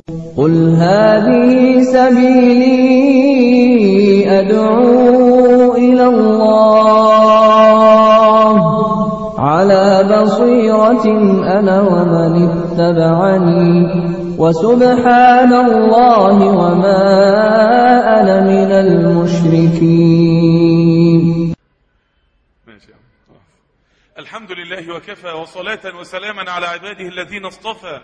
قل هذه سبيلي أدعو إلى الله على بصيرة أنا ومن اتبعني وسبحان الله وما أنا من المشركين ماشي يا عم. الحمد لله وكفى وصلاة وسلاما على عباده الذين اصطفى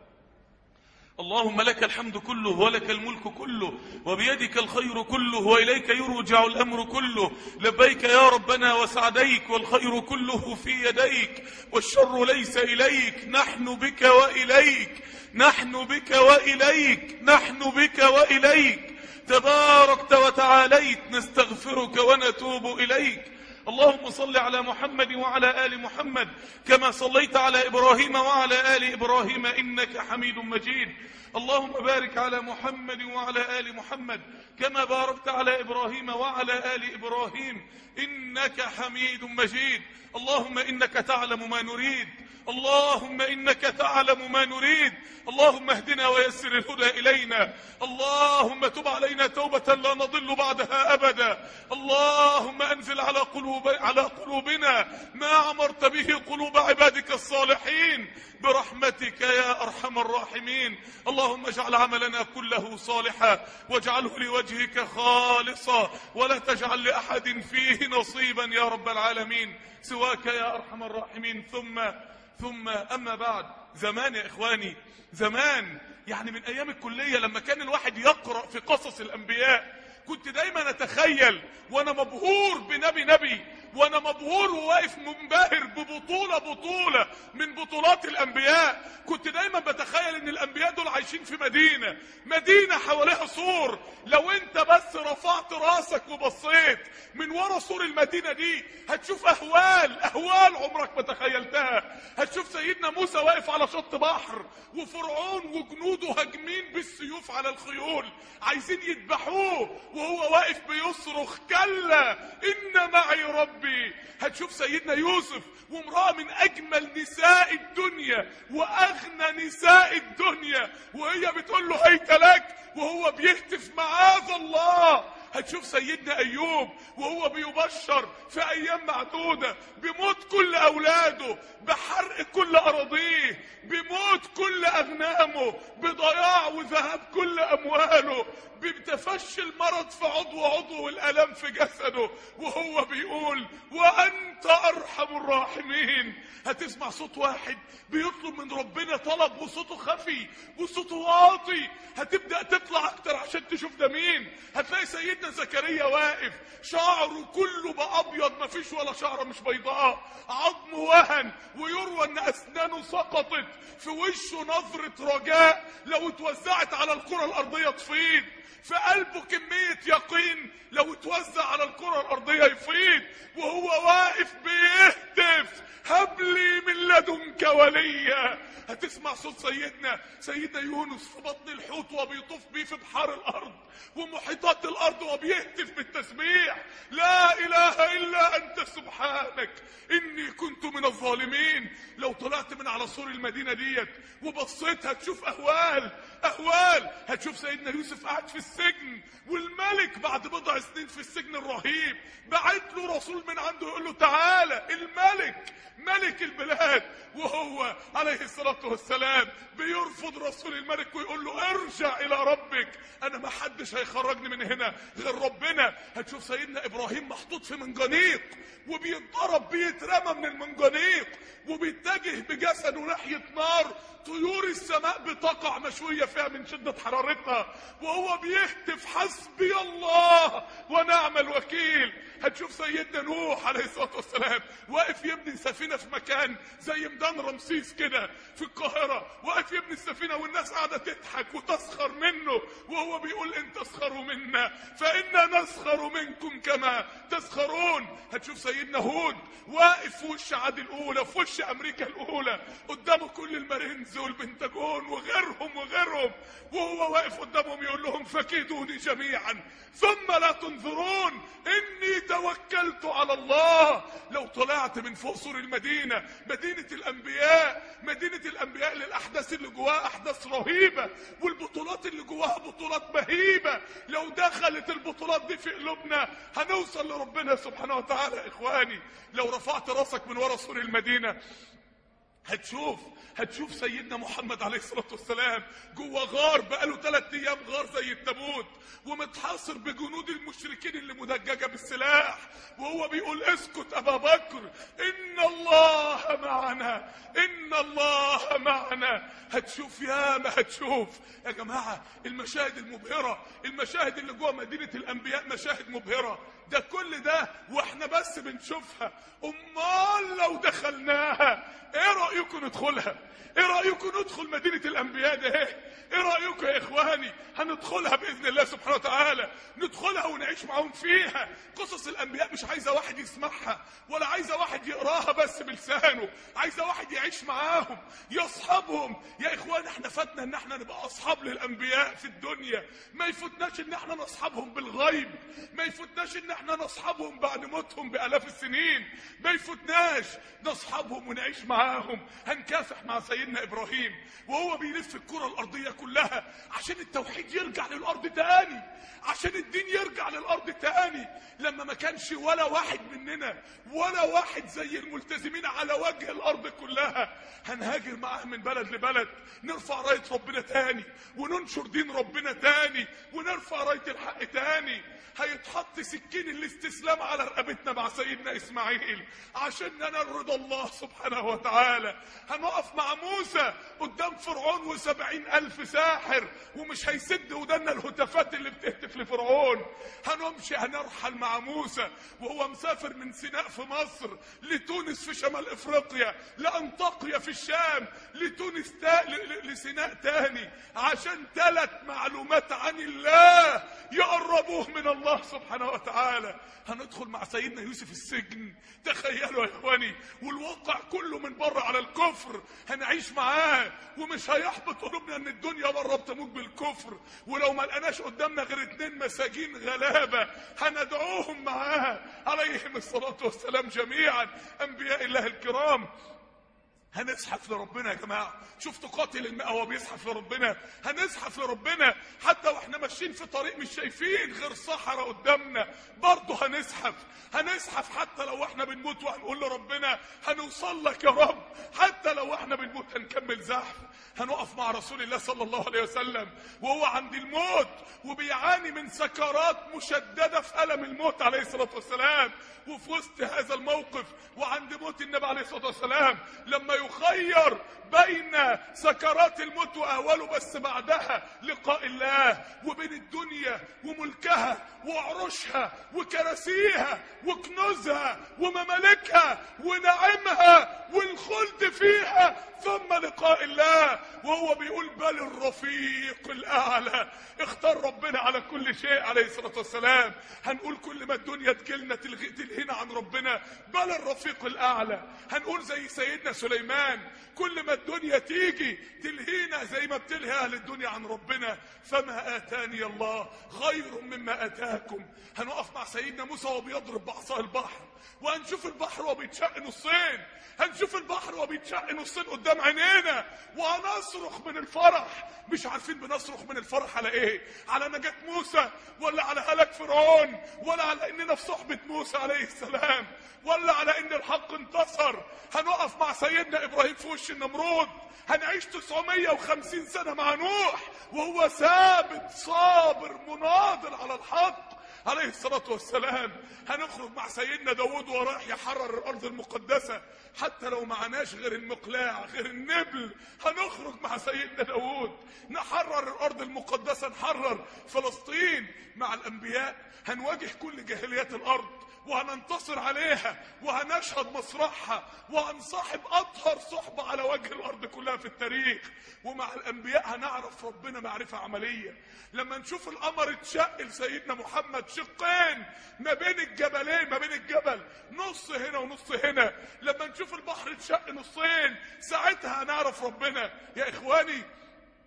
اللهم لك الحمد كله ولك الملك كله وبيدك الخير كله وإليك يرجع الأمر كله لبيك يا ربنا وسعديك والخير كله في يديك والشر ليس إليك نحن بك وإليك نحن بك وإليك نحن بك وإليك تباركت وتعاليت نستغفرك ونتوب إليك اللهم صل على محمد وعلى آل محمد كما صليت على إبراهيم وعلى آل إبراهيم إنك حميد مجيد اللهم بارك على محمد وعلى آل محمد كما باركت على إبراهيم وعلى آل إبراهيم إنك حميد مجيد اللهم إنك تعلم ما نريد اللهم إنك تعلم ما نريد اللهم اهدنا ويسر الهدى إلينا اللهم تب علينا توبة لا نضل بعدها أبدا اللهم أنزل على, قلوب على قلوبنا ما أمرت به قلوب عبادك الصالحين برحمتك يا أرحم الراحمين اللهم اجعل عملنا كله صالحا واجعله لوجهك خالصا ولا تجعل لأحد فيه نصيبا يا رب العالمين سواك يا أرحم الراحمين ثم ثم أما بعد زمان يا إخواني زمان يعني من أيام الكلية لما كان الواحد يقرأ في قصص الأنبياء كنت دايما أتخيل وأنا مبهور بنبي نبي وانا مبهور وواقف منبهر ببطولة بطولة من بطولات الانبياء كنت دايما بتخيل ان الانبياء دول عايشين في مدينة مدينة حواليها سور لو انت بس رفعت راسك وبصيت من ورا سور المدينة دي هتشوف اهوال اهوال عمرك ما تخيلتها هتشوف سيدنا موسى واقف على شط بحر وفرعون وجنوده هاجمين بالسيوف على الخيول عايزين يذبحوه وهو واقف بيصرخ كلا ان معي ربي هتشوف سيدنا يوسف وامرأة من اجمل نساء الدنيا واغنى نساء الدنيا وهي بتقول له هيت لك وهو بيهتف معاذ الله هتشوف سيدنا ايوب وهو بيبشر في ايام معدودة بموت كل اولاده بحرق كل اراضيه بموت كل اغنامه بضياع وذهاب كل امواله بتفشي المرض في عضو عضو والالام في جسده وهو بيقول وانت ارحم الراحمين هتسمع صوت واحد بيطلب من ربنا طلب وصوته خفي وصوته واطي هتبدا تطلع اكتر عشان تشوف ده مين هتلاقي سيدنا زكريا واقف شعره كله بابيض مفيش ولا شعره مش بيضاء عظمه وهن ويروى ان اسنانه سقطت في وشه نظره رجاء لو اتوزعت على الكره الارضيه تفيض في قلبه كمية يقين لو اتوزع على الكرة الأرضية يفيض وهو واقف بيهتف هب لي من لدنك وليا هتسمع صوت سيدنا سيدنا يونس في بطن الحوت وبيطوف بيه في بحار الأرض ومحيطات الأرض وبيهتف بالتسبيح لا إله إلا أنت سبحانك إني كنت من الظالمين لو طلعت من على سور المدينة ديت وبصيت هتشوف أهوال أهوال هتشوف سيدنا يوسف قاعد في السجن والملك بعد بضع سنين في السجن الرهيب بعت له رسول من عنده يقول له تعالى الملك ملك البلاد وهو عليه الصلاة والسلام بيرفض رسول الملك ويقول له ارجع الى ربك انا ما حدش هيخرجني من هنا غير ربنا هتشوف سيدنا ابراهيم محطوط في منجنيق وبيتضرب بيترمى من المنجنيق وبيتجه بجسده ناحية نار طيور السماء بتقع مشوية فيها من شدة حرارتها وهو بيهتف حسبي الله ونعم الوكيل هتشوف سيدنا نوح عليه الصلاة والسلام واقف يبني سفينة في مكان زي ميدان رمسيس كده في القاهرة واقف يبني السفينة والناس قاعدة تضحك وتسخر منه وهو بيقول ان تسخروا منا فإنا نسخر منكم كما تسخرون هتشوف سيدنا هود واقف في وش عاد الأولى في وش أمريكا الأولى قدامه كل المارينز والبنتاجون وغيرهم وغيرهم وهو واقف قدامهم يقول لهم فكيدوني جميعا ثم لا تنظرون إني توكلت على الله لو طلعت من فوق سور المدينة مدينة الأنبياء مدينة الأنبياء للأحداث اللي جواها أحداث رهيبة والبطولات جواها بطولات مهيبة لو دخلت البطولات دي في قلوبنا هنوصل لربنا سبحانه وتعالى يا إخواني لو رفعت راسك من ورا سور المدينة هتشوف هتشوف سيدنا محمد عليه الصلاة والسلام جوه غار بقاله ثلاث أيام غار زي التابوت ومتحاصر بجنود المشركين اللي مدججة بالسلاح وهو بيقول اسكت أبا بكر إن الله معنا إن الله معنا هتشوف ياما هتشوف يا جماعة المشاهد المبهرة المشاهد اللي جوه مدينة الأنبياء مشاهد مبهرة ده كل ده واحنا بس بنشوفها امال لو دخلناها ايه رايكم ندخلها ايه رايكم ندخل مدينه الانبياء ده ايه ايه رايكم يا اخواني هندخلها باذن الله سبحانه وتعالى ندخلها ونعيش معاهم فيها قصص الانبياء مش عايزه واحد يسمعها ولا عايزه واحد يقراها بس بلسانه عايزه واحد يعيش معاهم يصحبهم يا اخوان احنا فاتنا ان احنا نبقى اصحاب للانبياء في الدنيا ما يفوتناش ان احنا نصحبهم بالغيب ما يفوتناش ان احنا نصحبهم بعد موتهم بالاف السنين ما يفوتناش نصحبهم ونعيش معاهم هنكافح مع سيدنا ابراهيم وهو بيلف الكره الارضيه كلها عشان التوحيد يرجع للارض تاني عشان الدين يرجع للارض تاني لما ما كانش ولا واحد مننا ولا واحد زي الملتزمين على وجه الارض كلها هنهاجر معاه من بلد لبلد نرفع رايه ربنا تاني وننشر دين ربنا تاني ونرفع رايه الحق تاني هيتحط سكين الاستسلام على رقبتنا مع سيدنا اسماعيل عشان ننال رضا الله سبحانه وتعالى هنقف مع موسى قدام فرعون وسبعين الف ساحر ومش هيسد ودنا الهتافات اللي بتهتف لفرعون هنمشي هنرحل مع موسى وهو مسافر من سيناء في مصر لتونس في شمال افريقيا لانطاقيا في الشام لتونس تا... ل... لسيناء تاني عشان ثلاث معلومات عن الله يقربوه من الله سبحانه وتعالى هندخل مع سيدنا يوسف السجن تخيلوا يا اخواني والواقع كله من بره على الكفر هنعيش معاه ومش هيحبط قلوبنا ان الدنيا بره بتموت بالكفر ولو ما لقناش قدامنا غير اتنين مساجين غلابه هندعوهم معاه عليهم الصلاه والسلام جميعا انبياء الله الكرام هنزحف لربنا يا جماعه شفتوا قاتل المئة وهو بيزحف لربنا هنزحف لربنا حتى واحنا ماشيين في طريق مش شايفين غير صحراء قدامنا برضه هنزحف هنزحف حتى لو احنا بنموت وهنقول لربنا هنوصل لك يا رب حتى لو احنا بنموت هنكمل زحف هنقف مع رسول الله صلى الله عليه وسلم وهو عند الموت وبيعاني من سكرات مشدده في الم الموت عليه الصلاه والسلام وفي وسط هذا الموقف وعند موت النبي عليه الصلاه والسلام لما يخير بين سكرات الموت واهواله بس بعدها لقاء الله وبين الدنيا وملكها وعروشها وكراسيها وكنوزها وممالكها ونعمها والخلد فيها ثم لقاء الله وهو بيقول بل الرفيق الاعلى اختار ربنا على كل شيء عليه الصلاه والسلام هنقول كل ما الدنيا تجيلنا تلغي تلهينا عن ربنا بل الرفيق الاعلى هنقول زي سيدنا سليمان كل ما الدنيا تيجي تلهينا زي ما بتلهي اهل الدنيا عن ربنا فما اتاني الله خير مما اتاكم هنقف مع سيدنا موسى وهو بيضرب بعصا البحر وهنشوف البحر وهو بيتشق نصين هنشوف البحر وهو بيتشق نصين قدام عينينا وهنصرخ من الفرح مش عارفين بنصرخ من الفرح على ايه على نجاة موسى ولا على هلاك فرعون ولا على اننا في صحبة موسى عليه السلام ولا على ان الحق انتصر هنقف مع سيدنا ابراهيم في وش النمرود هنعيش 950 سنة مع نوح وهو ثابت صابر مناضل على الحق عليه الصلاة والسلام هنخرج مع سيدنا داود ورايح يحرر الأرض المقدسة حتى لو معناش غير المقلاع غير النبل هنخرج مع سيدنا داود نحرر الأرض المقدسة نحرر فلسطين مع الأنبياء هنواجه كل جاهليات الأرض وهننتصر عليها وهنشهد مسرحها وهنصاحب اطهر صحبه على وجه الارض كلها في التاريخ ومع الانبياء هنعرف ربنا معرفه عمليه لما نشوف القمر اتشق لسيدنا محمد شقين ما بين الجبلين ما بين الجبل نص هنا ونص هنا لما نشوف البحر اتشق نصين ساعتها هنعرف ربنا يا اخواني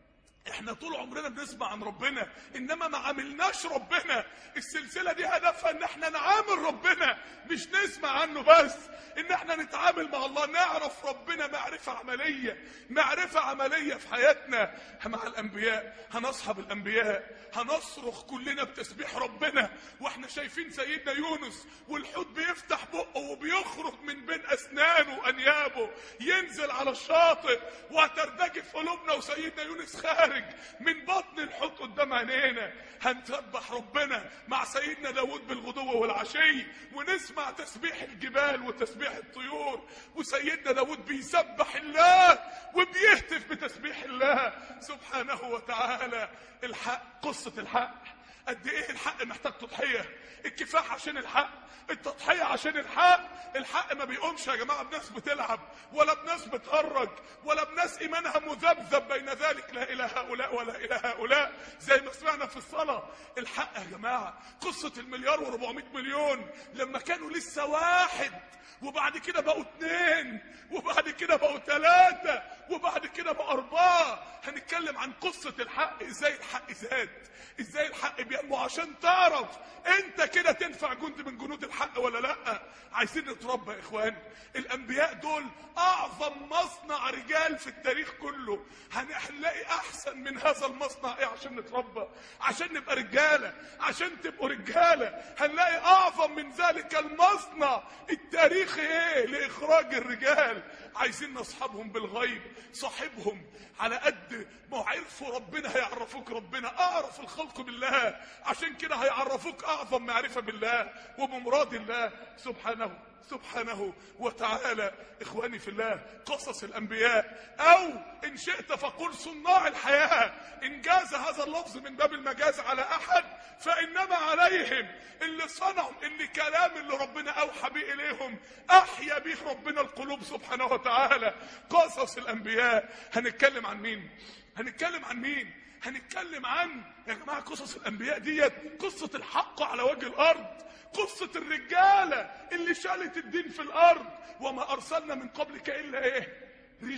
احنا طول عمرنا بنسمع عن ربنا انما ما عاملناش ربنا السلسله دي هدفها ان احنا نعامل ربنا مش نسمع عنه بس ان احنا نتعامل مع الله نعرف ربنا معرفه عمليه معرفه عمليه في حياتنا مع الانبياء هنصحب الانبياء هنصرخ كلنا بتسبيح ربنا واحنا شايفين سيدنا يونس والحوت بيفتح بقه وبيخرج من بين اسنانه وانيابه ينزل على الشاطئ وهترتجف قلوبنا وسيدنا يونس خارج من بطن الحوت قدام عينينا هنسبح ربنا مع سيدنا داود بالغدو والعشي ونسمع تسبيح الجبال وتسبيح الطيور وسيدنا داود بيسبح الله وبيهتف بتسبيح الله سبحانه وتعالى الحق قصة الحق قد ايه الحق محتاج تضحية الكفاح عشان الحق التضحية عشان الحق الحق ما بيقومش يا جماعة بناس بتلعب ولا بناس بتهرج ولا بناس ايمانها مذبذب بين ذلك لا الى هؤلاء ولا الى هؤلاء زي ما سمعنا في الصلاة الحق يا جماعة قصة المليار و400 مليون لما كانوا لسه واحد وبعد كده بقوا اتنين وبعد كده بقوا تلاتة وبعد كده بقوا أربعة هنتكلم عن قصة الحق ازاي الحق زاد ازاي الحق بينمو عشان تعرف انت كده تنفع جند من جنود الحق ولا لا عايزين نتربى يا اخوان الانبياء دول اعظم مصنع رجال في التاريخ كله هنلاقي احسن من هذا المصنع ايه عشان نتربى عشان نبقى رجاله عشان تبقوا رجاله هنلاقي اعظم من ذلك المصنع التاريخي ايه لاخراج الرجال عايزين نصحبهم بالغيب صاحبهم على قد ما عرفوا ربنا هيعرفوك ربنا اعرف الخلق بالله عشان كده هيعرفوك اعظم معرفه بالله وبمراد الله سبحانه سبحانه وتعالى اخواني في الله قصص الانبياء او ان شئت فقل صناع الحياه ان جاز هذا اللفظ من باب المجاز على احد فانما عليهم اللي صنعوا اللي كلام اللي ربنا اوحى به اليهم احيا به ربنا القلوب سبحانه وتعالى قصص الانبياء هنتكلم عن مين هنتكلم عن مين هنتكلم عن يا جماعه قصص الانبياء ديت قصه الحق على وجه الارض قصة الرجالة اللي شالت الدين في الأرض وما أرسلنا من قبلك إلا إيه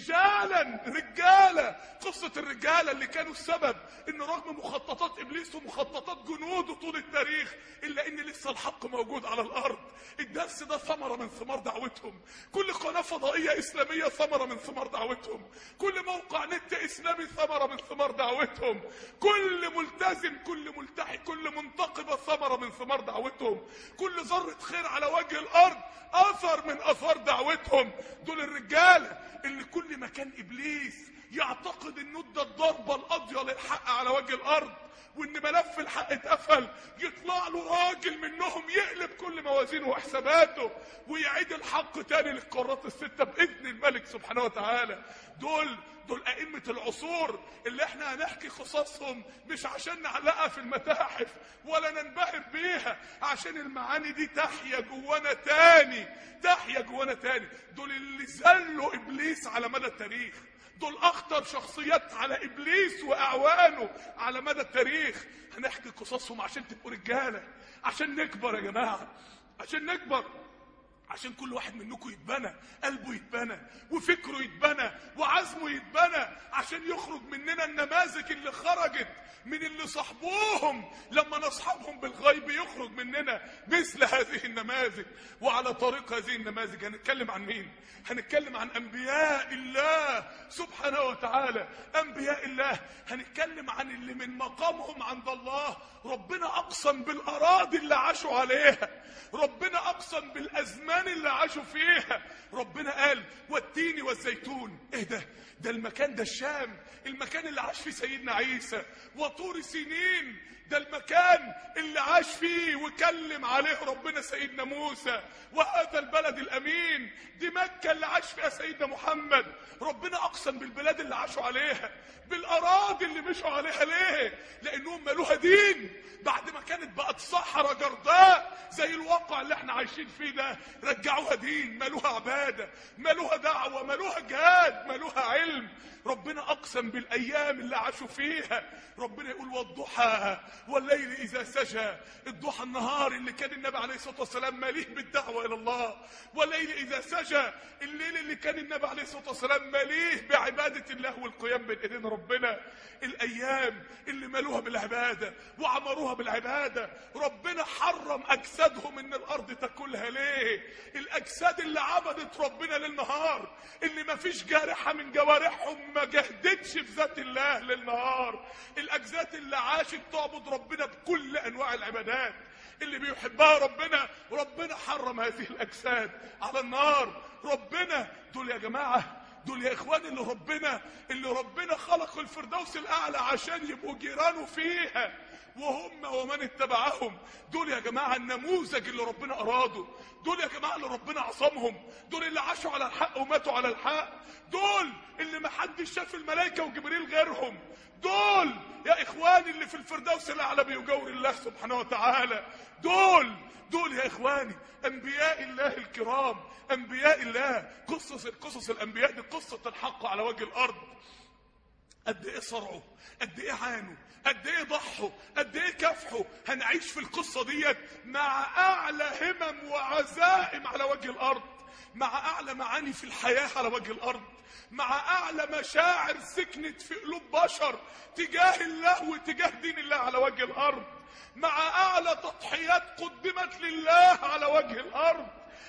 رجالا رجالة قصة الرجالة اللي كانوا السبب ان رغم مخططات ابليس ومخططات جنوده طول التاريخ الا ان لسه الحق موجود على الارض الدرس ده ثمرة من ثمار دعوتهم كل قناة فضائية اسلامية ثمرة من ثمار دعوتهم كل موقع نت اسلامي ثمرة من ثمار دعوتهم كل ملتزم كل ملتحي كل منتقبة ثمرة من ثمار دعوتهم كل ذرة خير على وجه الارض اثر من اثار دعوتهم دول الرجاله اللي كل ما كان ابليس يعتقد انه ده الضربه القاضيه للحق على وجه الارض وان ملف الحق اتقفل يطلع له راجل منهم يقلب كل موازينه وحساباته ويعيد الحق تاني للقارات السته باذن الملك سبحانه وتعالى دول دول ائمه العصور اللي احنا هنحكي قصصهم مش عشان نعلقها في المتاحف ولا ننبهر بيها عشان المعاني دي تحيا جوانا تاني تحيا جوانا تاني دول اللي زلوا ابليس على مدى التاريخ دول اخطر شخصيات على ابليس واعوانه على مدى التاريخ هنحكي قصصهم عشان تبقوا رجاله عشان نكبر يا جماعه عشان نكبر عشان كل واحد منكم يتبنى قلبه يتبنى وفكره يتبنى وعزمه يتبنى عشان يخرج مننا النماذج اللي خرجت من اللي صاحبوهم لما نصحبهم بالغيب يخرج مننا مثل هذه النماذج وعلى طريق هذه النماذج هنتكلم عن مين هنتكلم عن انبياء الله سبحانه وتعالى انبياء الله هنتكلم عن اللي من مقامهم عند الله ربنا اقسم بالاراضي اللي عاشوا عليها ربنا اقسم بالازمان اللي عاشوا فيها ربنا قال والتين والزيتون ايه ده ده المكان ده الشام المكان اللي عاش فيه سيدنا عيسى وطور سنين ده المكان اللي عاش فيه وكلم عليه ربنا سيدنا موسى وهذا البلد الامين دي مكه اللي عاش فيها سيدنا محمد ربنا اقسم بالبلاد اللي عاشوا عليها بالاراضي اللي مشوا عليها ليه لانهم مالوها دين بعد ما كانت بقت صحراء جرداء زي الواقع اللي احنا عايشين فيه ده رجعوها دين مالوها عبادة مالوها دعوة مالوها جهاد مالوها علم ربنا أقسم بالأيام اللي عاشوا فيها ربنا يقول والضحى والليل إذا سجى الضحى النهار اللي كان النبي عليه الصلاة والسلام مليء بالدعوة إلى الله والليل إذا سجى الليل اللي كان النبي عليه الصلاة والسلام مليء بعبادة الله والقيام بين إيدين ربنا الأيام اللي مالوها بالعبادة وعمروها بالعبادة ربنا حرم أجسادهم إن الأرض تاكلها ليه الأجساد اللي عبدت ربنا للنهار اللي ما فيش جارحة من جوارحهم ما جهدتش في ذات الله للنهار الأجساد اللي عاشت تعبد ربنا بكل أنواع العبادات اللي بيحبها ربنا ربنا حرم هذه الأجساد على النار ربنا دول يا جماعة دول يا اخوان اللي ربنا اللي ربنا خلق الفردوس الاعلى عشان يبقوا جيرانه فيها وهم ومن اتبعهم دول يا جماعه النموذج اللي ربنا اراده دول يا جماعه اللي ربنا عصمهم دول اللي عاشوا على الحق وماتوا على الحق دول اللي ما حدش شاف الملائكه وجبريل غيرهم دول يا اخواني اللي في الفردوس الاعلى بيجور الله سبحانه وتعالى دول دول يا اخواني انبياء الله الكرام انبياء الله قصص قصص الانبياء دي قصه الحق على وجه الارض قد ايه صرعوا قد ايه عانوا قد ايه ضحوا قد ايه كافحوا هنعيش في القصه ديت مع اعلى همم وعزائم على وجه الارض مع اعلى معاني في الحياه على وجه الارض مع اعلى مشاعر سكنت في قلوب بشر تجاه الله وتجاه دين الله على وجه الارض مع اعلى تضحيات قدمت لله على وجه الارض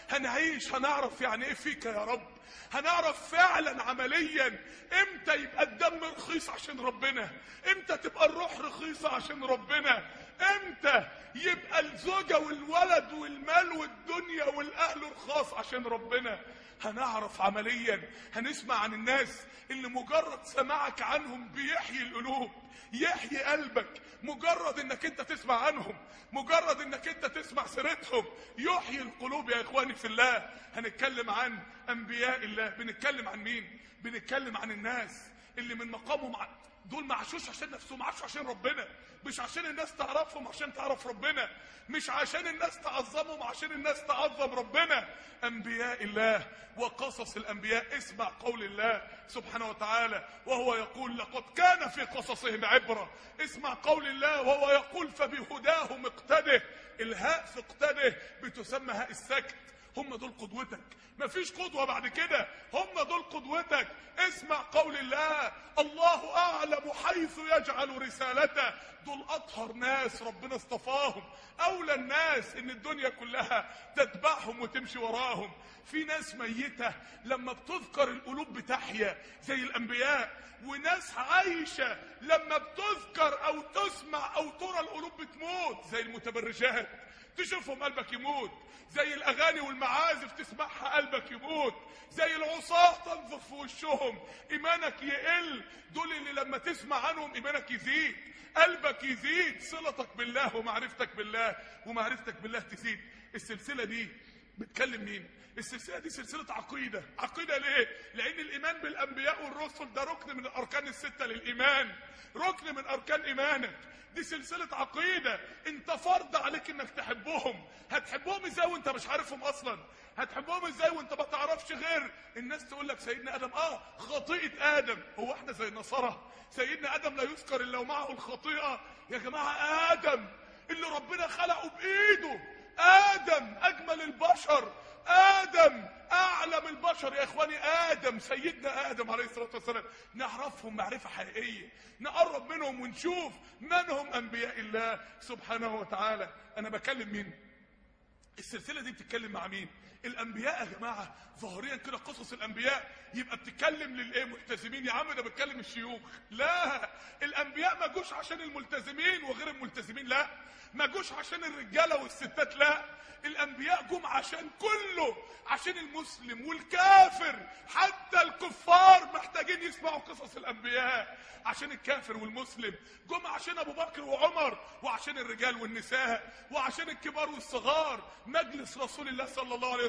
هنعيش هنعرف يعني ايه فيك يا رب هنعرف فعلا عمليا امتى يبقى الدم رخيص عشان ربنا امتى تبقى الروح رخيصة عشان ربنا امتى يبقى الزوجة والولد والمال والدنيا والاهل رخاص عشان ربنا هنعرف عمليا هنسمع عن الناس اللي مجرد سماعك عنهم بيحيي القلوب يحيي قلبك مجرد انك انت تسمع عنهم مجرد انك انت تسمع سيرتهم يحيي القلوب يا اخواني في الله هنتكلم عن انبياء الله بنتكلم عن مين بنتكلم عن الناس اللي من مقامهم ع- دول ما عاشوش عشان نفسهم عاشوا عشان ربنا مش عشان الناس تعرفهم عشان تعرف ربنا مش عشان الناس تعظمهم عشان الناس تعظم ربنا انبياء الله وقصص الانبياء اسمع قول الله سبحانه وتعالى وهو يقول لقد كان في قصصهم عبره اسمع قول الله وهو يقول فبهداهم اقتده الهاء في اقتده بتسمى هاء السكت هم دول قدوتك مفيش قدوة بعد كده هم دول قدوتك اسمع قول الله الله أعلم حيث يجعل رسالته دول أطهر ناس ربنا اصطفاهم أولى الناس إن الدنيا كلها تتبعهم وتمشي وراهم في ناس ميتة لما بتذكر القلوب بتحيا زي الأنبياء وناس عايشة لما بتذكر أو تسمع أو ترى القلوب بتموت زي المتبرجات تشوفهم قلبك يموت زي الاغاني والمعازف تسمعها قلبك يموت زي العصاة تنظر في وشهم ايمانك يقل دول اللي لما تسمع عنهم ايمانك يزيد قلبك يزيد صلتك بالله ومعرفتك بالله ومعرفتك بالله تزيد السلسلة دي بتكلم مين السلسلة دي سلسلة عقيدة عقيدة ليه لان الايمان بالانبياء والرسل ده ركن من الاركان الستة للايمان ركن من اركان ايمانك دي سلسلة عقيدة انت فرض عليك انك تحبهم هتحبهم ازاي وانت مش عارفهم اصلا هتحبهم ازاي وانت ما تعرفش غير الناس تقول لك سيدنا ادم اه خطيئة ادم هو احنا زي النصارى سيدنا ادم لا يذكر الا معه الخطيئة يا جماعة ادم اللي ربنا خلقه بايده ادم اجمل البشر ادم اعلم البشر يا اخواني ادم سيدنا ادم عليه الصلاه والسلام نعرفهم معرفه حقيقيه نقرب منهم ونشوف من هم انبياء الله سبحانه وتعالى انا بكلم مين السلسله دي بتتكلم مع مين الانبياء يا جماعه ظاهريا كده قصص الانبياء يبقى بتتكلم للايه ملتزمين يا عم ده بتكلم الشيوخ لا الانبياء ما جوش عشان الملتزمين وغير الملتزمين لا ما جوش عشان الرجاله والستات لا الانبياء جم عشان كله عشان المسلم والكافر حتى الكفار محتاجين يسمعوا قصص الانبياء عشان الكافر والمسلم جم عشان ابو بكر وعمر وعشان الرجال والنساء وعشان الكبار والصغار مجلس رسول الله صلى الله عليه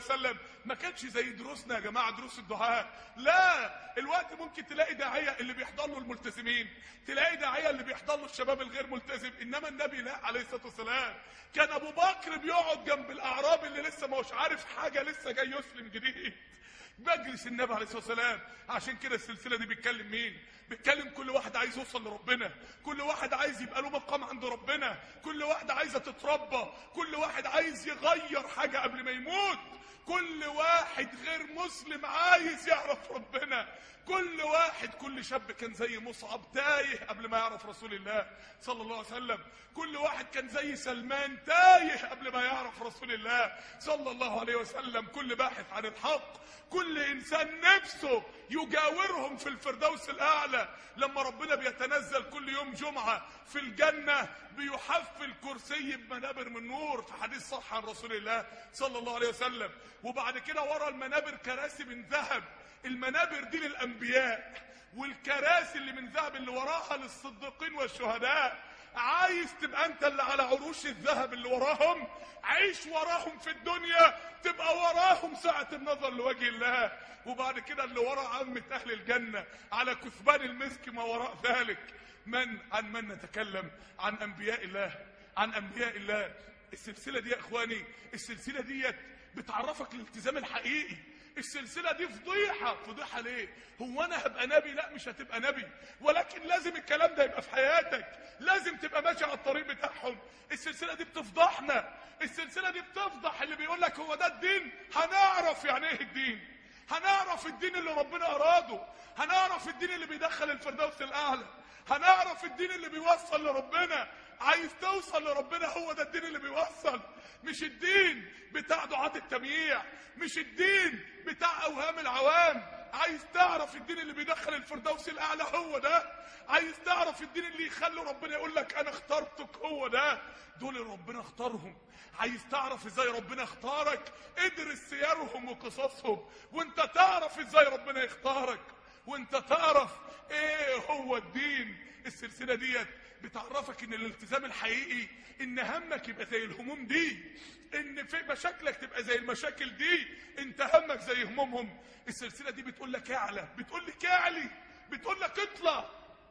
وسلم ما كانش زي دروسنا يا جماعه دروس الدعاء لا الوقت ممكن تلاقي داعيه اللي بيحضر له الملتزمين تلاقي داعيه اللي بيحضر له الشباب الغير ملتزم انما النبي لا عليه الصلاه والسلام كان ابو بكر بيقعد جنب الاعرابي اللي لسه ما هوش عارف حاجه لسه جاي يسلم جديد مجلس النبي عليه الصلاه والسلام عشان كده السلسله دي بتكلم مين بتكلم كل واحد عايز يوصل لربنا كل واحد عايز يبقى له مقام عند ربنا كل واحد عايزه تتربى كل واحد عايز يغير حاجه قبل ما يموت كل واحد غير مسلم عايز يعرف ربنا كل واحد كل شاب كان زي مصعب تايه قبل ما يعرف رسول الله صلى الله عليه وسلم كل واحد كان زي سلمان تايه قبل ما يعرف رسول الله صلى الله عليه وسلم كل باحث عن الحق كل انسان نفسه يجاورهم في الفردوس الاعلى لما ربنا بيتنزل كل يوم جمعه في الجنه بيحفل كرسي بمنابر من نور في حديث صح عن رسول الله صلى الله عليه وسلم وبعد كده ورا المنابر كراسي من ذهب المنابر دي للانبياء والكراسي اللي من ذهب اللي وراها للصديقين والشهداء عايز تبقى انت اللي على عروش الذهب اللي وراهم عيش وراهم في الدنيا تبقى وراهم ساعة النظر لوجه الله وبعد كده اللي ورا عامة اهل الجنة على كثبان المسك ما وراء ذلك من عن من نتكلم عن انبياء الله عن انبياء الله السلسلة دي يا اخواني السلسلة ديت بتعرفك الالتزام الحقيقي السلسلة دي فضيحة فضيحة ليه هو انا هبقى نبي لا مش هتبقى نبي ولكن لازم الكلام ده يبقى في حياتك لازم تبقى ماشي على الطريق بتاعهم السلسلة دي بتفضحنا السلسلة دي بتفضح اللي بيقول لك هو ده الدين هنعرف يعني ايه الدين هنعرف الدين اللي ربنا اراده هنعرف الدين اللي بيدخل الفردوس الاعلى هنعرف الدين اللي بيوصل لربنا عايز توصل لربنا هو ده الدين اللي بيوصل مش الدين بتاع دعاة التمييع مش الدين بتاع اوهام العوام عايز تعرف الدين اللي بيدخل الفردوس الاعلى هو ده عايز تعرف الدين اللي يخلي ربنا يقول لك انا اخترتك هو ده دول اللي ربنا اختارهم عايز تعرف ازاي ربنا اختارك ادرس سيرهم وقصصهم وانت تعرف ازاي ربنا يختارك وانت تعرف ايه هو الدين السلسله ديت بتعرفك ان الالتزام الحقيقي ان همك يبقى زي الهموم دي ان في مشاكلك تبقى زي المشاكل دي انت همك زي همومهم السلسله دي بتقول لك اعلى بتقول لك اعلي بتقول لك اطلع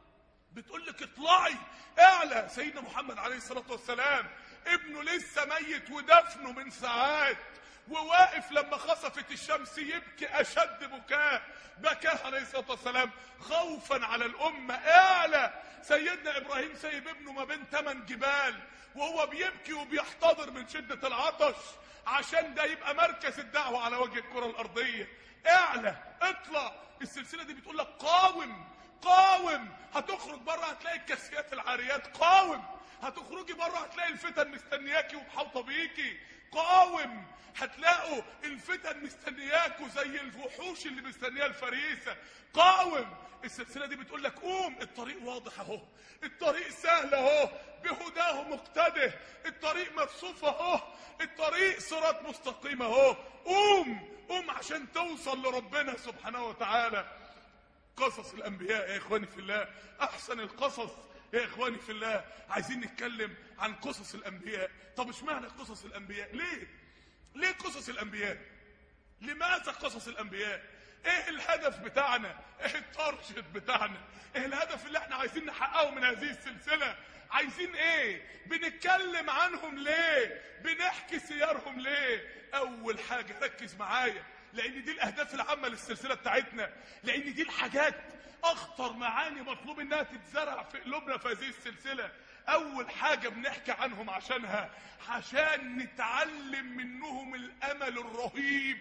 بتقول لك اطلعي اعلى سيدنا محمد عليه الصلاه والسلام ابنه لسه ميت ودفنه من ساعات وواقف لما خسفت الشمس يبكي اشد بكاء بكاه عليه الصلاه والسلام خوفا على الامه اعلى سيدنا ابراهيم سايب ابنه ما بين ثمان جبال وهو بيبكي وبيحتضر من شده العطش عشان ده يبقى مركز الدعوه على وجه الكره الارضيه اعلى اطلع السلسله دي بتقول لك قاوم قاوم هتخرج بره هتلاقي الكاسيات العاريات قاوم هتخرجي بره هتلاقي الفتن مستنياكي ومحاوطه بيكي قاوم هتلاقوا الفتن مستنياكوا زي الوحوش اللي مستنيه الفريسه قاوم السلسله دي بتقول لك قوم الطريق واضح اهو الطريق سهل اهو بهداه مقتده الطريق مرصوف اهو الطريق صراط مستقيم اهو قوم قوم عشان توصل لربنا سبحانه وتعالى قصص الانبياء يا اخواني في الله احسن القصص يا اخواني في الله عايزين نتكلم عن قصص الانبياء طب اشمعنى قصص الانبياء ليه ليه قصص الانبياء لماذا قصص الانبياء ايه الهدف بتاعنا ايه التارجت بتاعنا ايه الهدف اللي احنا عايزين نحققه من هذه السلسله عايزين ايه بنتكلم عنهم ليه بنحكي سيرهم ليه اول حاجه ركز معايا لان دي الاهداف العامه للسلسله بتاعتنا لان دي الحاجات اخطر معاني مطلوب انها تتزرع في قلوبنا في هذه السلسله اول حاجه بنحكي عنهم عشانها عشان نتعلم منهم الامل الرهيب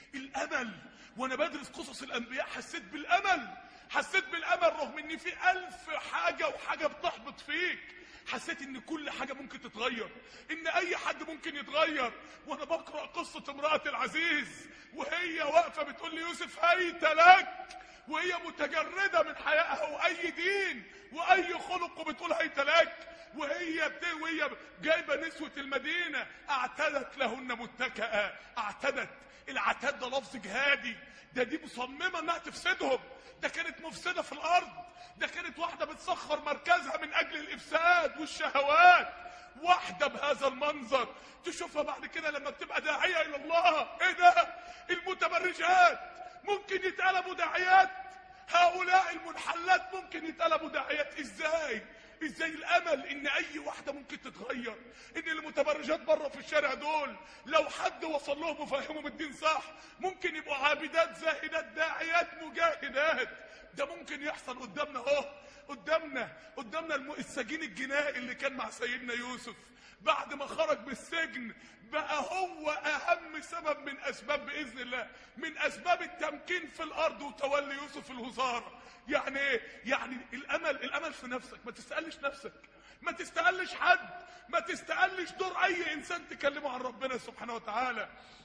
الامل وانا بدرس قصص الانبياء حسيت بالامل حسيت بالامل رغم ان في الف حاجه وحاجه بتحبط فيك حسيت ان كل حاجه ممكن تتغير ان اي حد ممكن يتغير وانا بقرا قصه امراه العزيز وهي واقفه بتقول لي يوسف هيت لك وهي متجرده من حيائها واي دين واي خلق وبتقول هيت لك وهي بت... وهي جايبه نسوه المدينه اعتدت لهن متكئا اعتدت العتاد ده لفظ جهادي ده دي مصممه انها تفسدهم ده كانت مفسده في الارض ده كانت واحده بتسخر مركزها من اجل الافساد والشهوات واحده بهذا المنظر تشوفها بعد كده لما بتبقى داعيه الى الله ايه ده المتبرجات ممكن يتقلبوا داعيات هؤلاء المنحلات ممكن يتقلبوا داعيات ازاي ازاي الامل ان اي واحده ممكن تتغير ان المتبرجات بره في الشارع دول لو حد وصل لهم وفهمهم الدين صح ممكن يبقوا عابدات زاهدات داعيات مجاهدات ده ممكن يحصل قدامنا اهو قدامنا قدامنا الم- السجين الجنائي اللي كان مع سيدنا يوسف بعد ما خرج من السجن بقى هو اهم سبب من اسباب باذن الله من اسباب التمكين في الارض وتولي يوسف الوزاره يعني ايه يعني الامل الامل في نفسك ما تستقلش نفسك ما تستقلش حد ما تستقلش دور اي انسان تكلمه عن ربنا سبحانه وتعالى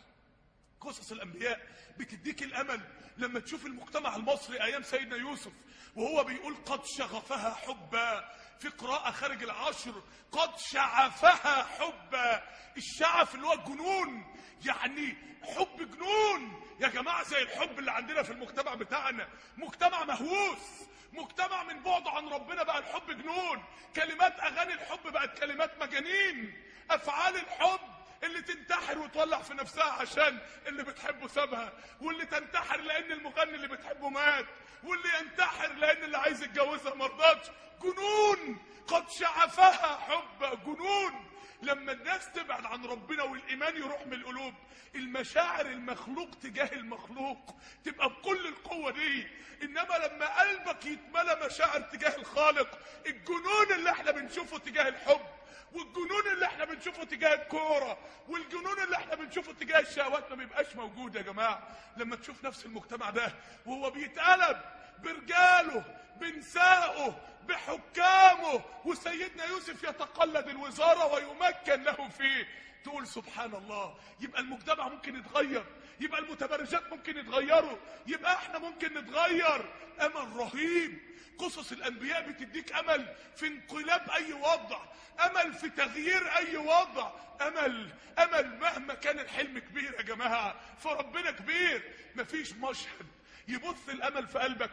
قصص الانبياء بتديك الامل لما تشوف المجتمع المصري ايام سيدنا يوسف وهو بيقول قد شغفها حبا في قراءة خارج العشر قد شعفها حبا الشعف اللي هو الجنون يعني حب جنون يا جماعة زي الحب اللي عندنا في المجتمع بتاعنا مجتمع مهووس مجتمع من بعده عن ربنا بقى الحب جنون كلمات اغاني الحب بقت كلمات مجانين افعال الحب اللي تنتحر وتولع في نفسها عشان اللي بتحبه سابها واللي تنتحر لان المغني اللي بتحبه مات واللي ينتحر لان اللي عايز يتجوزها مرضاتش جنون قد شعفها حب جنون لما الناس تبعد عن ربنا والايمان يروح من القلوب المشاعر المخلوق تجاه المخلوق تبقى بكل القوه دي انما لما قلبك يتملى مشاعر تجاه الخالق الجنون اللي احنا بنشوفه تجاه الحب والجنون اللي احنا بنشوفه تجاه الكوره والجنون اللي احنا بنشوفه تجاه الشهوات ما بيبقاش موجود يا جماعه لما تشوف نفس المجتمع ده وهو بيتقلب برجاله بنسائه بحكامه وسيدنا يوسف يتقلد الوزاره ويمكن له فيه تقول سبحان الله يبقى المجتمع ممكن يتغير يبقى المتبرجات ممكن يتغيروا يبقى احنا ممكن نتغير امل رهيب قصص الانبياء بتديك امل في انقلاب اي وضع امل في تغيير اي وضع امل امل مهما كان الحلم كبير يا جماعه فربنا كبير مفيش مشهد يبث الامل في قلبك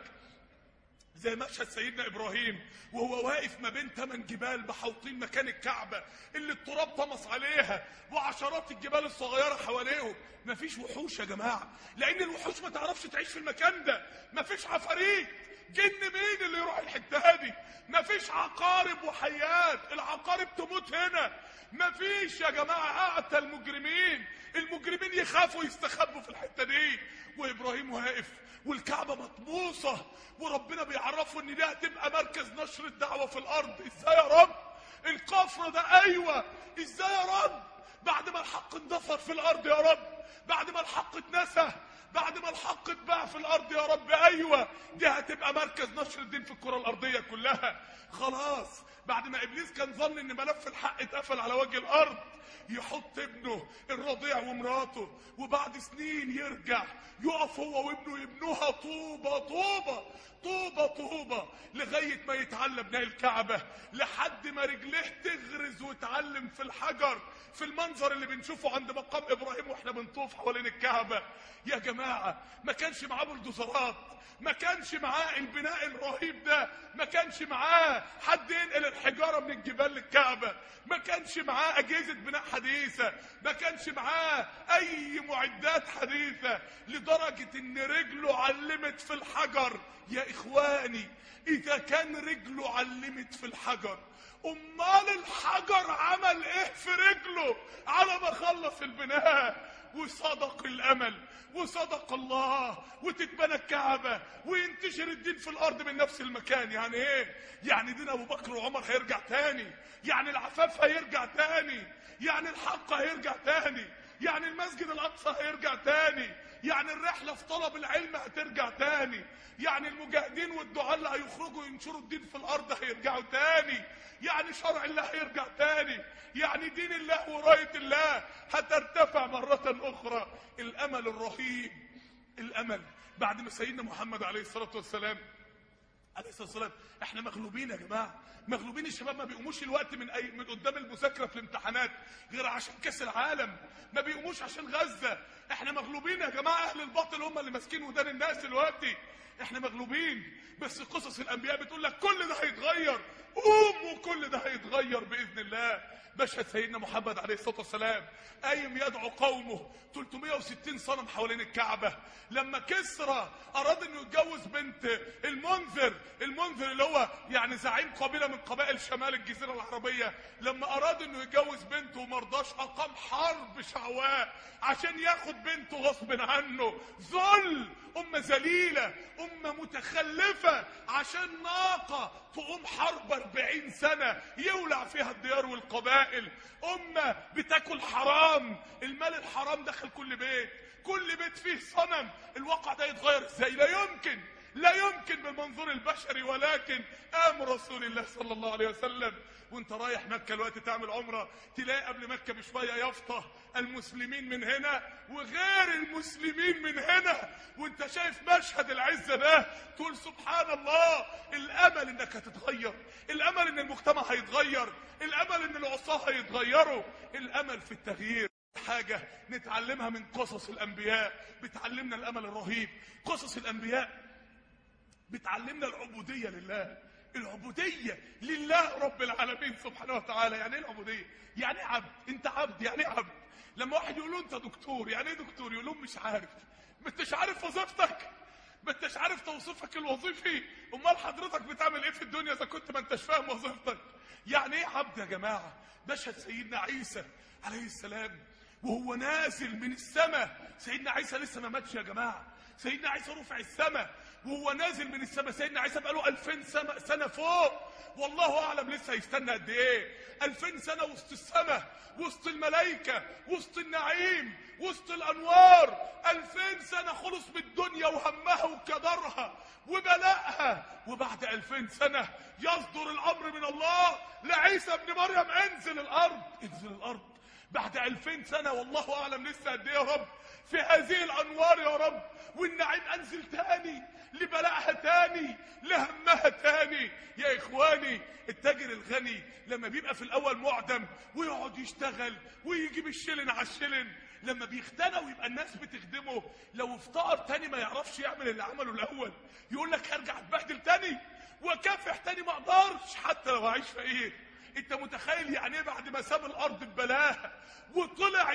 زي مشهد سيدنا ابراهيم وهو واقف ما بين ثمان جبال محوطين مكان الكعبه اللي التراب طمس عليها وعشرات الجبال الصغيره حواليهم مفيش وحوش يا جماعه لان الوحوش ما تعرفش تعيش في المكان ده مفيش عفاريت جن مين اللي يروح الحته دي مفيش عقارب وحيات العقارب تموت هنا مفيش يا جماعه اعتى المجرمين المجرمين يخافوا يستخبوا في الحته دي وابراهيم واقف والكعبه مطموسه وربنا بيعرفه ان دي هتبقى مركز نشر الدعوه في الارض ازاي يا رب الكفر ده ايوه ازاي يا رب بعد ما الحق اندثر في الارض يا رب بعد ما الحق اتنسى بعد ما الحق اتباع في الارض يا رب ايوه دي هتبقى مركز نشر الدين في الكره الارضيه كلها خلاص بعد ما ابليس كان ظن ان ملف الحق اتقفل على وجه الارض يحط ابنه الرضيع ومراته وبعد سنين يرجع يقف هو وابنه يبنوها طوبة طوبة طوبة طوبة لغاية ما يتعلم بناء الكعبة لحد ما رجليه تغرز وتعلم في الحجر في المنظر اللي بنشوفه عند مقام ابراهيم واحنا بنطوف حوالين الكعبة يا جماعة ما كانش معاه بلدوزرات ما كانش معاه البناء الرهيب ده ما كانش معاه حد ينقل الحجاره من الجبال للكعبه ما كانش معاه اجهزه بناء حديثه ما كانش معاه اي معدات حديثه لدرجه ان رجله علمت في الحجر يا اخواني اذا كان رجله علمت في الحجر امال الحجر عمل ايه في رجله على ما خلص البناء وصدق الامل وصدق الله وتتبنى الكعبه وينتشر الدين في الارض من نفس المكان يعني ايه يعني دين ابو بكر وعمر هيرجع تاني يعني العفاف هيرجع تاني يعني الحق هيرجع تاني يعني المسجد الاقصى هيرجع تاني يعني الرحله في طلب العلم هترجع تاني يعني المجاهدين والدعاء اللي هيخرجوا ينشروا الدين في الارض هيرجعوا تاني يعني شرع الله هيرجع تاني يعني دين الله ورايه الله هترتفع مره اخرى الامل الرهيب الامل بعد ما سيدنا محمد عليه الصلاه والسلام عليه الصلاه والسلام احنا مغلوبين يا جماعه مغلوبين الشباب ما بيقوموش الوقت من أي من قدام المذاكره في الامتحانات غير عشان كاس العالم ما بيقوموش عشان غزه احنا مغلوبين يا جماعه اهل الباطل هم اللي ماسكين ودان الناس دلوقتي احنا مغلوبين بس قصص الانبياء بتقول لك كل ده هيتغير قوم وكل ده هيتغير باذن الله مشهد سيدنا محمد عليه الصلاه والسلام قايم يدعو قومه 360 صنم حوالين الكعبه لما كسرى اراد انه يتجوز بنت المنذر المنذر اللي هو يعني زعيم قبيله من قبائل شمال الجزيره العربيه لما اراد انه يتجوز بنته وما رضاش اقام حرب شعواء عشان ياخد بنته غصب عنه ذل امه ذليله امه متخلفه عشان ناقه تقوم حرب 40 سنه يولع فيها الديار والقبائل امه بتاكل حرام المال الحرام دخل كل بيت كل بيت فيه صنم الواقع ده يتغير ازاي لا يمكن لا يمكن بالمنظور البشري ولكن قام رسول الله صلى الله عليه وسلم وانت رايح مكة الوقت تعمل عمرة تلاقي قبل مكة بشوية يافطة المسلمين من هنا وغير المسلمين من هنا وانت شايف مشهد العزة ده تقول سبحان الله الامل انك هتتغير الامل ان المجتمع هيتغير الامل ان العصاة هيتغيروا الامل في التغيير حاجة نتعلمها من قصص الانبياء بتعلمنا الامل الرهيب قصص الانبياء بتعلمنا العبودية لله العبودية لله رب العالمين سبحانه وتعالى يعني ايه العبودية يعني ايه عبد انت عبد يعني ايه عبد لما واحد يقول له انت دكتور يعني ايه دكتور يقول لهم مش عارف ما انتش عارف وظيفتك ما انتش عارف توصيفك الوظيفي امال حضرتك بتعمل ايه في الدنيا اذا كنت ما انتش فاهم وظيفتك يعني ايه عبد يا جماعه مشهد سيدنا عيسى عليه السلام وهو نازل من السماء سيدنا عيسى لسه ما ماتش يا جماعه سيدنا عيسى رفع السماء وهو نازل من السماء سيدنا عيسى بقاله 2000 سنة, سنة فوق والله أعلم لسه هيستنى قد إيه 2000 سنة وسط السماء وسط الملائكة وسط النعيم وسط الأنوار 2000 سنة خلص بالدنيا وهمها وكدرها وبلاءها وبعد 2000 سنة يصدر الأمر من الله لعيسى ابن مريم انزل الأرض انزل الأرض بعد 2000 سنة والله أعلم لسه قد إيه يا رب في هذه الأنوار يا رب والنعيم أنزل تاني لبلاءها تاني لهمها تاني يا إخواني التاجر الغني لما بيبقى في الأول معدم ويقعد يشتغل ويجيب الشلن على الشلن لما بيختنى ويبقى الناس بتخدمه لو افتقر تاني ما يعرفش يعمل اللي عمله الأول يقول لك هرجع اتبهدل تاني وكافح تاني ما اقدرش حتى لو هعيش فقير انت متخيل يعني ايه بعد ما ساب الارض ببلاها وطلع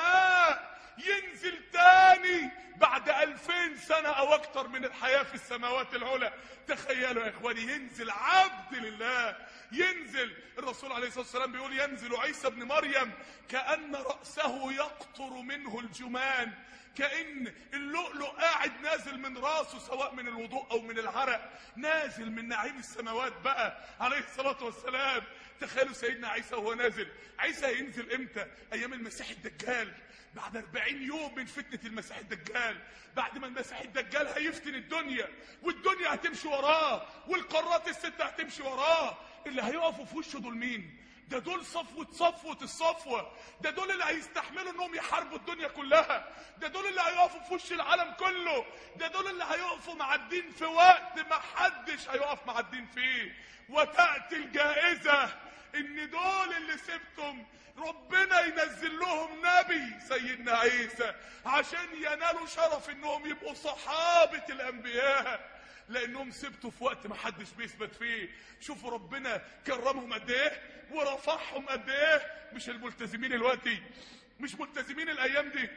السماء ينزل تاني بعد ألفين سنة أو أكتر من الحياة في السماوات العلى تخيلوا يا إخواني ينزل عبد لله ينزل الرسول عليه الصلاة والسلام بيقول ينزل عيسى ابن مريم كأن رأسه يقطر منه الجمان كأن اللؤلؤ قاعد نازل من راسه سواء من الوضوء أو من العرق نازل من نعيم السماوات بقى عليه الصلاة والسلام تخيلوا سيدنا عيسى وهو نازل عيسى ينزل امتى ايام المسيح الدجال بعد 40 يوم من فتنة المسيح الدجال بعد ما المسيح الدجال هيفتن الدنيا والدنيا هتمشي وراه والقارات الستة هتمشي وراه اللي هيقفوا في وشه دول مين ده دول صفوة صفوة الصفوة ده دول اللي هيستحملوا انهم يحاربوا الدنيا كلها ده دول اللي هيقفوا في وش العالم كله ده دول اللي هيقفوا مع الدين في وقت ما حدش هيقف مع الدين فيه وتأتي الجائزة ان دول اللي سبتم ربنا ينزل لهم نبي سيدنا عيسى عشان ينالوا شرف انهم يبقوا صحابة الانبياء لانهم سبتوا في وقت ما حدش بيثبت فيه شوفوا ربنا كرمهم قد ايه ورفعهم قد ايه مش الملتزمين الوقتي مش ملتزمين الايام دي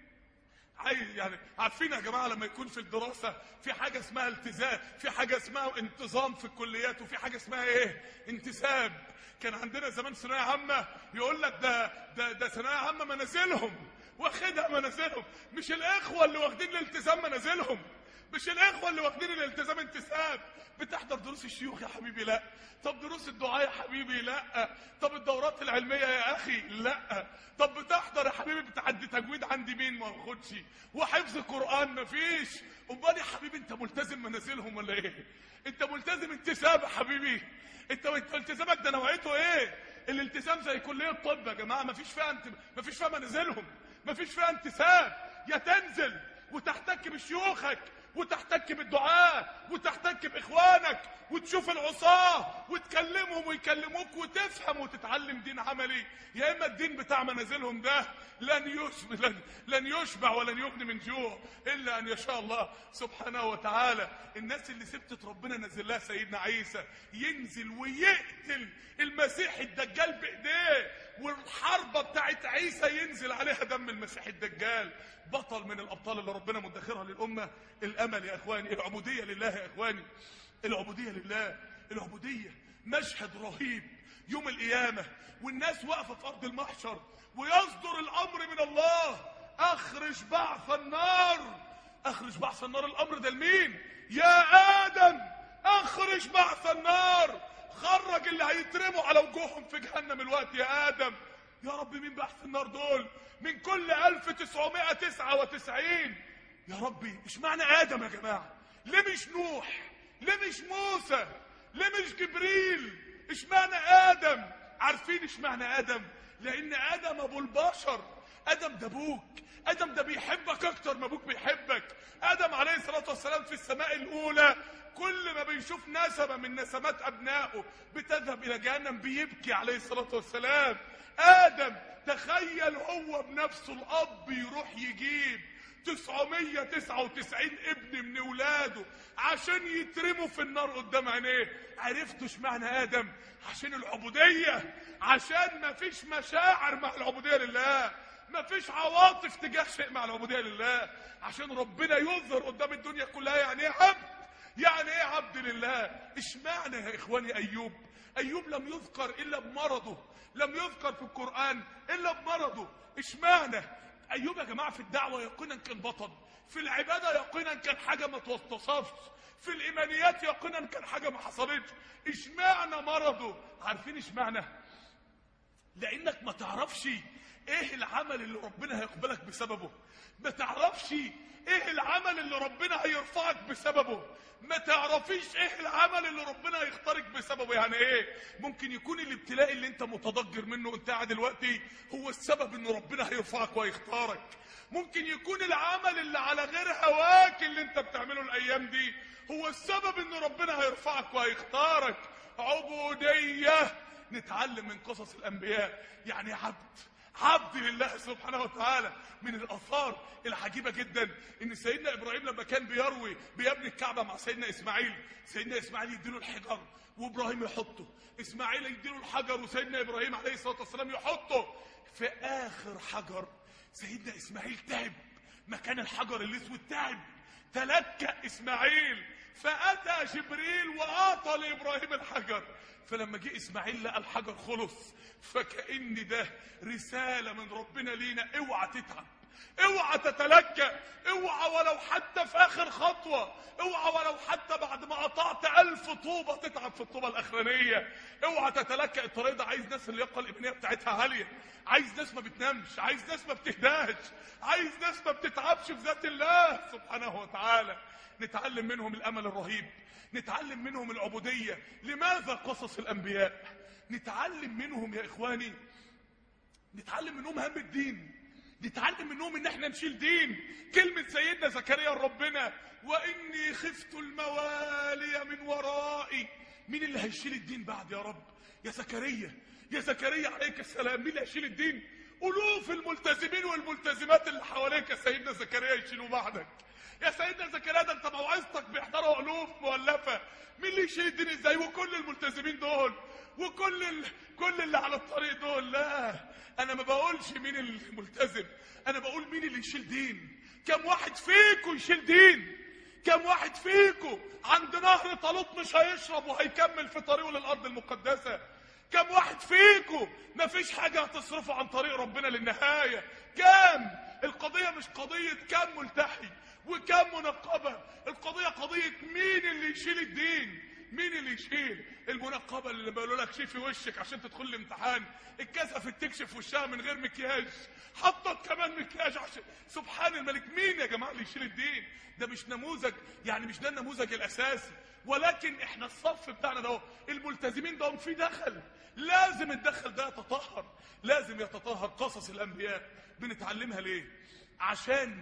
عايز يعني عارفين يا جماعه لما يكون في الدراسه في حاجه اسمها التزام في حاجه اسمها انتظام في الكليات وفي حاجه اسمها ايه انتساب كان عندنا زمان ثانويه عامه يقول لك ده ده ده ثانويه عامه منازلهم واخدها منازلهم مش الاخوه اللي واخدين الالتزام منازلهم مش الاخوه اللي واخدين الالتزام انتساب بتحضر دروس الشيوخ يا حبيبي لا طب دروس الدعاء يا حبيبي لا طب الدورات العلميه يا اخي لا طب بتحضر يا حبيبي بتعدي تجويد عندي مين ما باخدش وحفظ قران مفيش امال يا حبيبي انت ملتزم منازلهم ولا ايه انت ملتزم انتساب يا حبيبي انت انت التزامك ده نوعيته ايه الالتزام زي كليه الطب يا جماعه مفيش فيها انت مفيش فيها منازلهم مفيش فيها انتساب يا تنزل وتحتك بشيوخك وتحتك بالدعاء وتحتك باخوانك وتشوف العصاه وتكلمهم ويكلموك وتفهم وتتعلم دين عملي يا اما الدين بتاع منازلهم ده لن يشبع لن, لن يشبع ولن يغني من جوع الا ان يشاء الله سبحانه وتعالى الناس اللي سبتت ربنا نزل لها سيدنا عيسى ينزل ويقتل المسيح الدجال بايديه والحربه بتاعت عيسى ينزل عليها دم المسيح الدجال بطل من الابطال اللي ربنا مدخرها للامه الامل يا اخواني العبوديه لله يا اخواني العبوديه لله العبوديه مشهد رهيب يوم القيامه والناس واقفه في ارض المحشر ويصدر الامر من الله اخرج بعث النار اخرج بعث النار الامر ده لمين يا ادم اخرج بعث النار خرج اللي هيترموا على وجوههم في جهنم الوقت يا ادم يا رب مين بعث النار دول من كل 1999 يا ربي اشمعنى ادم يا جماعه ليه مش نوح ليه مش موسى ليه مش جبريل اشمعنى ادم عارفين اشمعنى ادم لان ادم ابو البشر ادم ده ابوك ادم ده بيحبك اكتر ما ابوك بيحبك ادم عليه الصلاه والسلام في السماء الاولى كل ما بيشوف نسمه من نسمات ابنائه بتذهب الى جهنم بيبكي عليه الصلاه والسلام ادم تخيل هو بنفسه الاب يروح يجيب 999 ابن من ولاده عشان يترموا في النار قدام عينيه عرفتوا اشمعنى ادم عشان العبوديه عشان ما فيش مشاعر مع العبوديه لله ما فيش عواطف تجاه شيء مع العبوديه لله عشان ربنا يظهر قدام الدنيا كلها يعني ايه عبد يعني ايه عبد لله اشمعنى يا اخواني ايوب ايوب لم يذكر الا بمرضه لم يذكر في القران الا بمرضه اشمعنى ايوب يا جماعه في الدعوه يقينا كان بطل في العباده يقينا كان حاجه ما توصفش في الايمانيات يقينا كان حاجه ما حصلتش اشمعنى مرضه عارفين اشمعنى لانك ما تعرفش ايه العمل اللي ربنا هيقبلك بسببه ما تعرفش ايه العمل اللي ربنا هيرفعك بسببه ما تعرفيش ايه العمل اللي ربنا هيختارك بسببه يعني ايه ممكن يكون الابتلاء اللي انت متضجر منه وانت قاعد دلوقتي هو السبب ان ربنا هيرفعك وهيختارك ممكن يكون العمل اللي على غير هواك اللي انت بتعمله الايام دي هو السبب ان ربنا هيرفعك وهيختارك عبوديه نتعلم من قصص الانبياء يعني عبد عبد لله سبحانه وتعالى من الاثار العجيبه جدا ان سيدنا ابراهيم لما كان بيروي بيبني الكعبه مع سيدنا اسماعيل سيدنا اسماعيل يديله الحجر وابراهيم يحطه اسماعيل يديله الحجر وسيدنا ابراهيم عليه الصلاه والسلام يحطه في اخر حجر سيدنا اسماعيل تعب مكان الحجر الاسود تعب تلكأ اسماعيل فاتى جبريل واعطى لابراهيم الحجر فلما جه اسماعيل لقى الحجر خلص فكأن ده رسالة من ربنا لينا اوعى تتعب اوعى تتلكى اوعى ولو حتى في اخر خطوة اوعى ولو حتى بعد ما قطعت الف طوبة تتعب في الطوبة الاخرانية اوعى تتلكى الطريق ده عايز ناس اللياقة الايمانية بتاعتها عالية عايز ناس ما بتنامش عايز ناس ما بتهداش عايز ناس ما بتتعبش في ذات الله سبحانه وتعالى نتعلم منهم الامل الرهيب نتعلم منهم العبودية لماذا قصص الانبياء نتعلم منهم يا اخواني نتعلم منهم هم الدين نتعلم منهم ان احنا نشيل دين كلمة سيدنا زكريا ربنا واني خفت الموالي من ورائي مين اللي هيشيل الدين بعد يا رب يا زكريا يا زكريا عليك السلام مين اللي هيشيل الدين الوف الملتزمين والملتزمات اللي حواليك يا سيدنا زكريا يشيلوا بعدك يا سيدنا زكريا ده انت موعظتك بيحضروا الوف مؤلفه مين اللي يشيل الدين ازاي وكل الملتزمين دول وكل ال... كل اللي على الطريق دول لا انا ما بقولش مين الملتزم انا بقول مين اللي يشيل دين كم واحد فيكم يشيل دين كم واحد فيكم عند نهر طالوت مش هيشرب وهيكمل في طريقه للارض المقدسه كم واحد فيكم مفيش حاجه هتصرفه عن طريق ربنا للنهايه كم القضيه مش قضيه كم ملتحي وكم منقبه القضيه قضيه مين اللي يشيل الدين مين اللي يشيل المنقبه اللي بيقولوا لك شيفي وشك عشان تدخل الامتحان اتكسفت تكشف وشها من غير مكياج حطت كمان مكياج عشان سبحان الملك مين يا جماعه اللي يشيل الدين ده مش نموذج يعني مش ده النموذج الاساسي ولكن احنا الصف بتاعنا ده الملتزمين ده في دخل لازم الدخل ده يتطهر لازم يتطهر قصص الانبياء بنتعلمها ليه عشان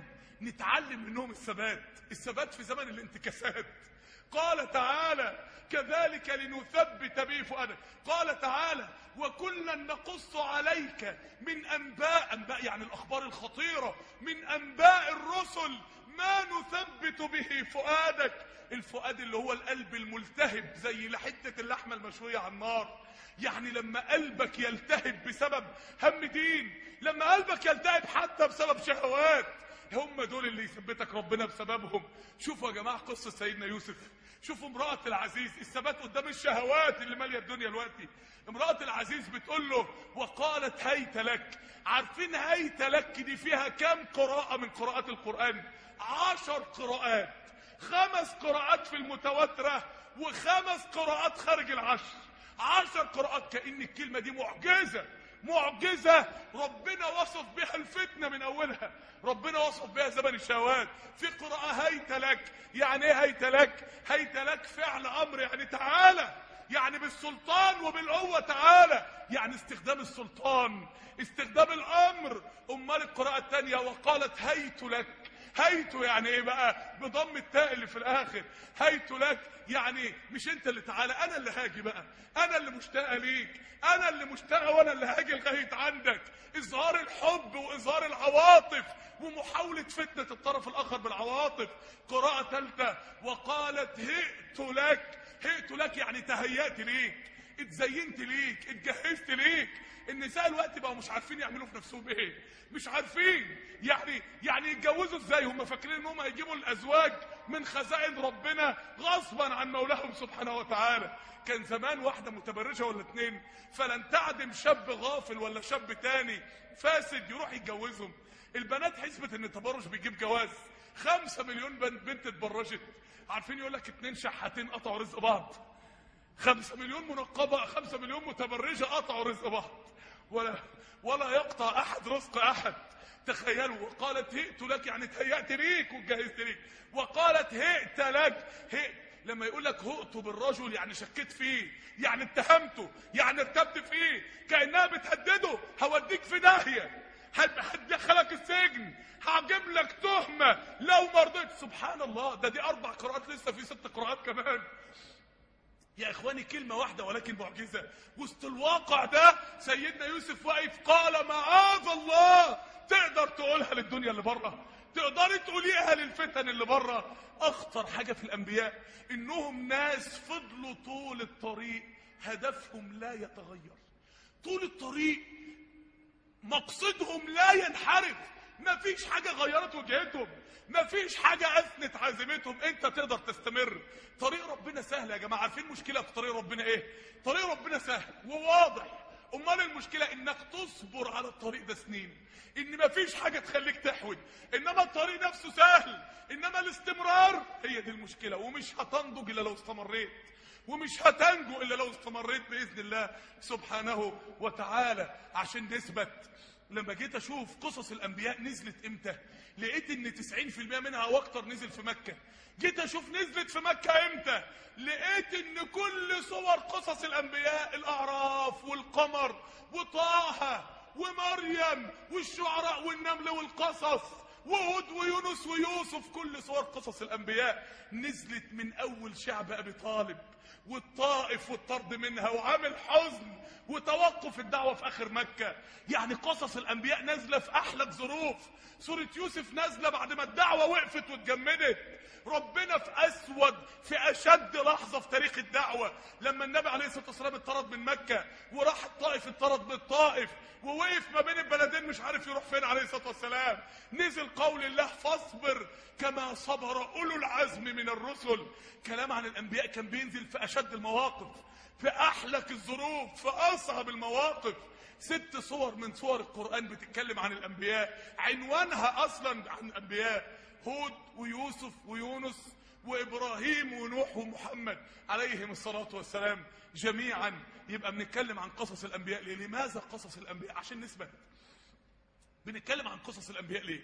نتعلم منهم الثبات الثبات في زمن الانتكاسات قال تعالى كذلك لنثبت به فؤادك قال تعالى وكلا نقص عليك من انباء انباء يعني الاخبار الخطيره من انباء الرسل ما نثبت به فؤادك الفؤاد اللي هو القلب الملتهب زي حته اللحمه المشويه على النار يعني لما قلبك يلتهب بسبب هم دين لما قلبك يلتهب حتى بسبب شهوات هم دول اللي يثبتك ربنا بسببهم شوفوا يا جماعه قصه سيدنا يوسف شوفوا امراه العزيز الثبات قدام الشهوات اللي ماليه الدنيا دلوقتي امراه العزيز بتقول له وقالت هيت لك عارفين هيت لك دي فيها كام قراءه من قراءات القران عشر قراءات خمس قراءات في المتواتره وخمس قراءات خارج العشر عشر قراءات كأن الكلمة دي معجزة معجزة ربنا وصف بها الفتنة من أولها ربنا وصف بها زمن الشهوات في قراءة هيت لك يعني ايه هيت لك هيت لك فعل أمر يعني تعالى يعني بالسلطان وبالقوة تعالى يعني استخدام السلطان استخدام الأمر أمال القراءة الثانية وقالت هيت لك هيت يعني ايه بقى بضم التاء اللي في الاخر هيت لك يعني مش انت اللي تعالى انا اللي هاجي بقى انا اللي مشتاقه ليك انا اللي مشتاقه وانا اللي هاجي لغايه عندك اظهار الحب واظهار العواطف ومحاوله فتنه الطرف الاخر بالعواطف قراءه ثالثه وقالت هئت لك هئت لك يعني تهيأت ليك اتزينت ليك اتجهزت ليك النساء الوقت بقوا مش عارفين يعملوا في نفسهم ايه مش عارفين يعني يعني يتجوزوا ازاي هم فاكرين ان هم هيجيبوا الازواج من خزائن ربنا غصبا عن مولاهم سبحانه وتعالى كان زمان واحده متبرجه ولا اتنين فلن تعدم شاب غافل ولا شاب تاني فاسد يروح يتجوزهم البنات حسبت ان التبرج بيجيب جواز خمسة مليون بنت اتبرجت عارفين يقول لك اتنين شحاتين قطعوا رزق بعض خمسة مليون منقبة خمسة مليون متبرجة قطعوا رزق بعض ولا ولا يقطع احد رزق احد تخيلوا وقالت هئت لك يعني تهيأت ليك وجهزت ليك وقالت هئت لك هئت لما يقول لك هؤت بالرجل يعني شكيت فيه يعني اتهمته يعني ارتبت فيه كانها بتهدده هوديك في داهيه هدخلك السجن هجيب لك تهمه لو ما رضيت سبحان الله ده دي اربع قراءات لسه في ست قراءات كمان يا اخواني كلمة واحدة ولكن معجزة وسط الواقع ده سيدنا يوسف واقف قال معاذ الله تقدر تقولها للدنيا اللي بره تقدري تقوليها للفتن اللي بره اخطر حاجة في الانبياء انهم ناس فضلوا طول الطريق هدفهم لا يتغير طول الطريق مقصدهم لا ينحرف مفيش حاجة غيرت وجهتهم مفيش حاجة أثنت عزيمتهم أنت تقدر تستمر طريق ربنا سهل يا جماعة عارفين المشكلة في طريق ربنا إيه طريق ربنا سهل وواضح أمال المشكلة إنك تصبر على الطريق ده سنين إن مفيش حاجة تخليك تحود إنما الطريق نفسه سهل إنما الاستمرار هي دي المشكلة ومش هتنضج إلا لو استمريت ومش هتنجو إلا لو استمريت بإذن الله سبحانه وتعالى عشان نثبت لما جيت اشوف قصص الانبياء نزلت امتى لقيت ان 90% منها او اكتر نزل في مكة جيت اشوف نزلت في مكة امتى لقيت ان كل صور قصص الانبياء الاعراف والقمر وطه ومريم والشعراء والنمل والقصص وهود ويونس ويوسف كل صور قصص الانبياء نزلت من اول شعب ابي طالب والطائف والطرد منها وعامل حزن وتوقف الدعوة في آخر مكة يعني قصص الأنبياء نازلة في أحلى ظروف سورة يوسف نازلة بعد ما الدعوة وقفت واتجمدت ربنا في أسود في أشد لحظة في تاريخ الدعوة لما النبي عليه الصلاة والسلام اتطرد من مكة وراح الطائف اتطرد من الطائف ووقف ما بين البلدين مش عارف يروح فين عليه الصلاة والسلام نزل قول الله فاصبر كما صبر أولو العزم من الرسل كلام عن الأنبياء كان بينزل في أشد المواقف في أحلك الظروف في أصعب المواقف ست صور من صور القرآن بتتكلم عن الأنبياء عنوانها أصلا عن الأنبياء هود ويوسف ويونس وإبراهيم ونوح ومحمد عليهم الصلاة والسلام جميعا يبقى بنتكلم عن قصص الأنبياء ليه؟ لماذا قصص الأنبياء عشان نثبت بنتكلم عن قصص الأنبياء ليه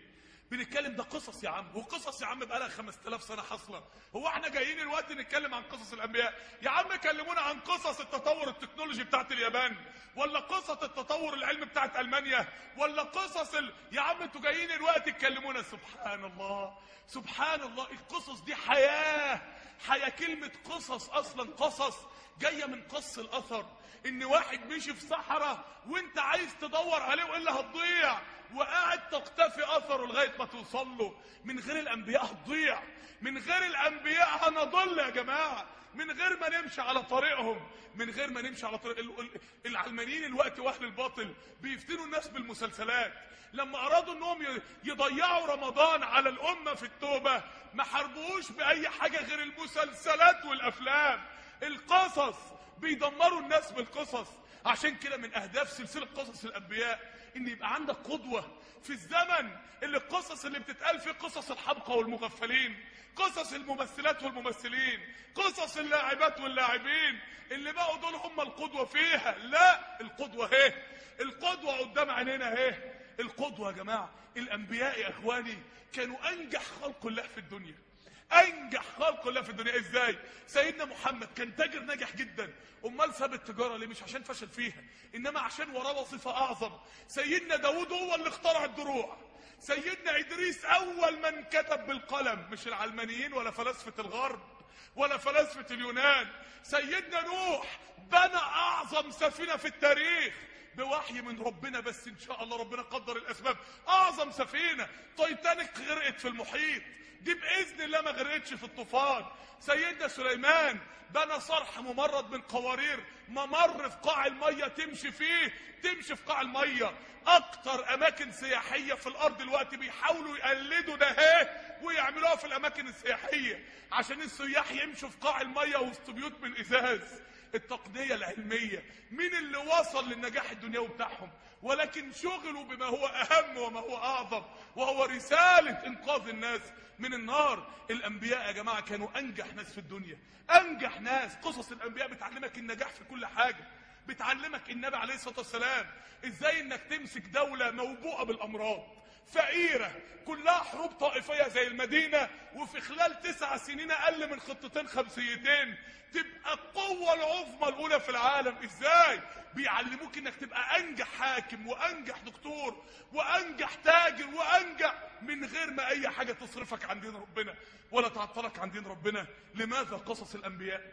بنتكلم ده قصص يا عم وقصص يا عم بقالها 5000 سنه حاصله هو احنا جايين الوقت نتكلم عن قصص الانبياء يا عم كلمونا عن قصص التطور التكنولوجي بتاعت اليابان ولا قصص التطور العلمي بتاعت المانيا ولا قصص ال... يا عم انتوا جايين الوقت تكلمونا سبحان الله سبحان الله القصص دي حياه حياه كلمه قصص اصلا قصص جايه من قص الاثر ان واحد مشي في صحراء وانت عايز تدور عليه والا هتضيع وقاعد تقتفي اثره لغايه ما توصل له من غير الانبياء هتضيع من غير الانبياء هنضل يا جماعه من غير ما نمشي على طريقهم من غير ما نمشي على طريق ال- ال- العلمانيين الوقت واهل الباطل بيفتنوا الناس بالمسلسلات لما ارادوا انهم ي- يضيعوا رمضان على الامه في التوبه ما حاربوش باي حاجه غير المسلسلات والافلام القصص بيدمروا الناس بالقصص عشان كده من اهداف سلسله قصص الانبياء ان يبقى عندك قدوه في الزمن اللي القصص اللي بتتقال فيه قصص الحبقى والمغفلين قصص الممثلات والممثلين قصص اللاعبات واللاعبين اللي بقوا دول هم القدوه فيها لا القدوه اهي القدوه قدام عينينا اهي القدوه يا جماعه الانبياء يا اخواني كانوا انجح خلق الله في الدنيا انجح خلق الله في الدنيا ازاي سيدنا محمد كان تاجر ناجح جدا امال ساب التجاره ليه مش عشان فشل فيها انما عشان وراه وظيفه اعظم سيدنا داود هو اللي اخترع الدروع سيدنا ادريس اول من كتب بالقلم مش العلمانيين ولا فلاسفه الغرب ولا فلاسفه اليونان سيدنا نوح بنى اعظم سفينه في التاريخ بوحي من ربنا بس ان شاء الله ربنا قدر الاسباب اعظم سفينه تايتانيك غرقت في المحيط دي باذن الله ما غرقتش في الطوفان سيدنا سليمان بنى صرح ممرد من قوارير ممر في قاع الميه تمشي فيه تمشي في قاع الميه اكتر اماكن سياحيه في الارض دلوقتي بيحاولوا يقلدوا ده اهي ويعملوها في الاماكن السياحيه عشان السياح يمشوا في قاع الميه وسط بيوت من ازاز التقنيه العلميه مين اللي وصل للنجاح الدنيوي بتاعهم ولكن شغلوا بما هو اهم وما هو اعظم وهو رساله انقاذ الناس من النار الانبياء يا جماعه كانوا انجح ناس في الدنيا انجح ناس قصص الانبياء بتعلمك النجاح في كل حاجه بتعلمك النبي عليه الصلاه والسلام ازاي انك تمسك دوله موبوءه بالامراض فقيرة كلها حروب طائفية زي المدينة وفي خلال تسع سنين أقل من خطتين خمسيتين تبقى القوة العظمى الأولى في العالم إزاي؟ بيعلموك إنك تبقى أنجح حاكم وأنجح دكتور وأنجح تاجر وأنجح من غير ما أي حاجة تصرفك عن دين ربنا ولا تعطلك عن دين ربنا لماذا قصص الأنبياء؟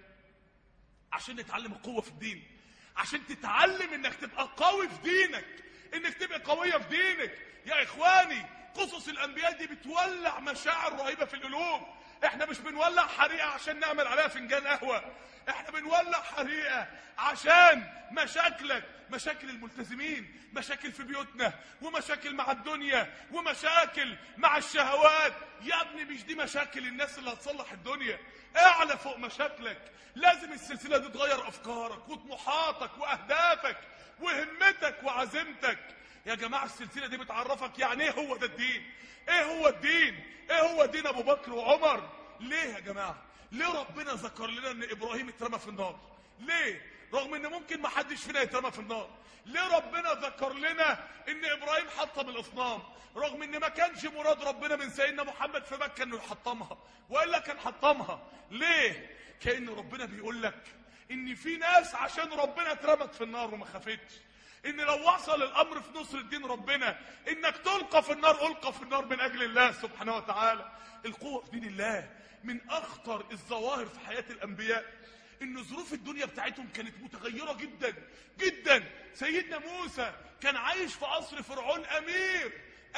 عشان نتعلم القوة في الدين عشان تتعلم انك تبقى قوي في دينك انك تبقى قوية في دينك يا اخواني قصص الانبياء دي بتولع مشاعر رهيبة في القلوب احنا مش بنولع حريقة عشان نعمل عليها فنجان قهوة احنا بنولع حريقة عشان مشاكلك مشاكل الملتزمين مشاكل في بيوتنا ومشاكل مع الدنيا ومشاكل مع الشهوات يا ابني مش دي مشاكل الناس اللي هتصلح الدنيا اعلى فوق مشاكلك لازم السلسلة دي تغير افكارك وطموحاتك واهدافك وهمتك وعزيمتك يا جماعة السلسلة دي بتعرفك يعني ايه هو ده الدين ايه هو الدين ايه هو دين ابو بكر وعمر ليه يا جماعة ليه ربنا ذكر لنا ان ابراهيم اترمى في النار ليه رغم ان ممكن ما حدش فينا يترمى في النار ليه ربنا ذكر لنا ان ابراهيم حطم الاصنام رغم ان ما كانش مراد ربنا من سيدنا محمد في مكه انه يحطمها والا كان حطمها ليه كان ربنا بيقول لك ان في ناس عشان ربنا اترمت في النار وما خافتش ان لو وصل الامر في نصر الدين ربنا انك تلقى في النار القى في النار من اجل الله سبحانه وتعالى القوه في دين الله من اخطر الظواهر في حياه الانبياء ان ظروف الدنيا بتاعتهم كانت متغيره جدا جدا سيدنا موسى كان عايش في قصر فرعون امير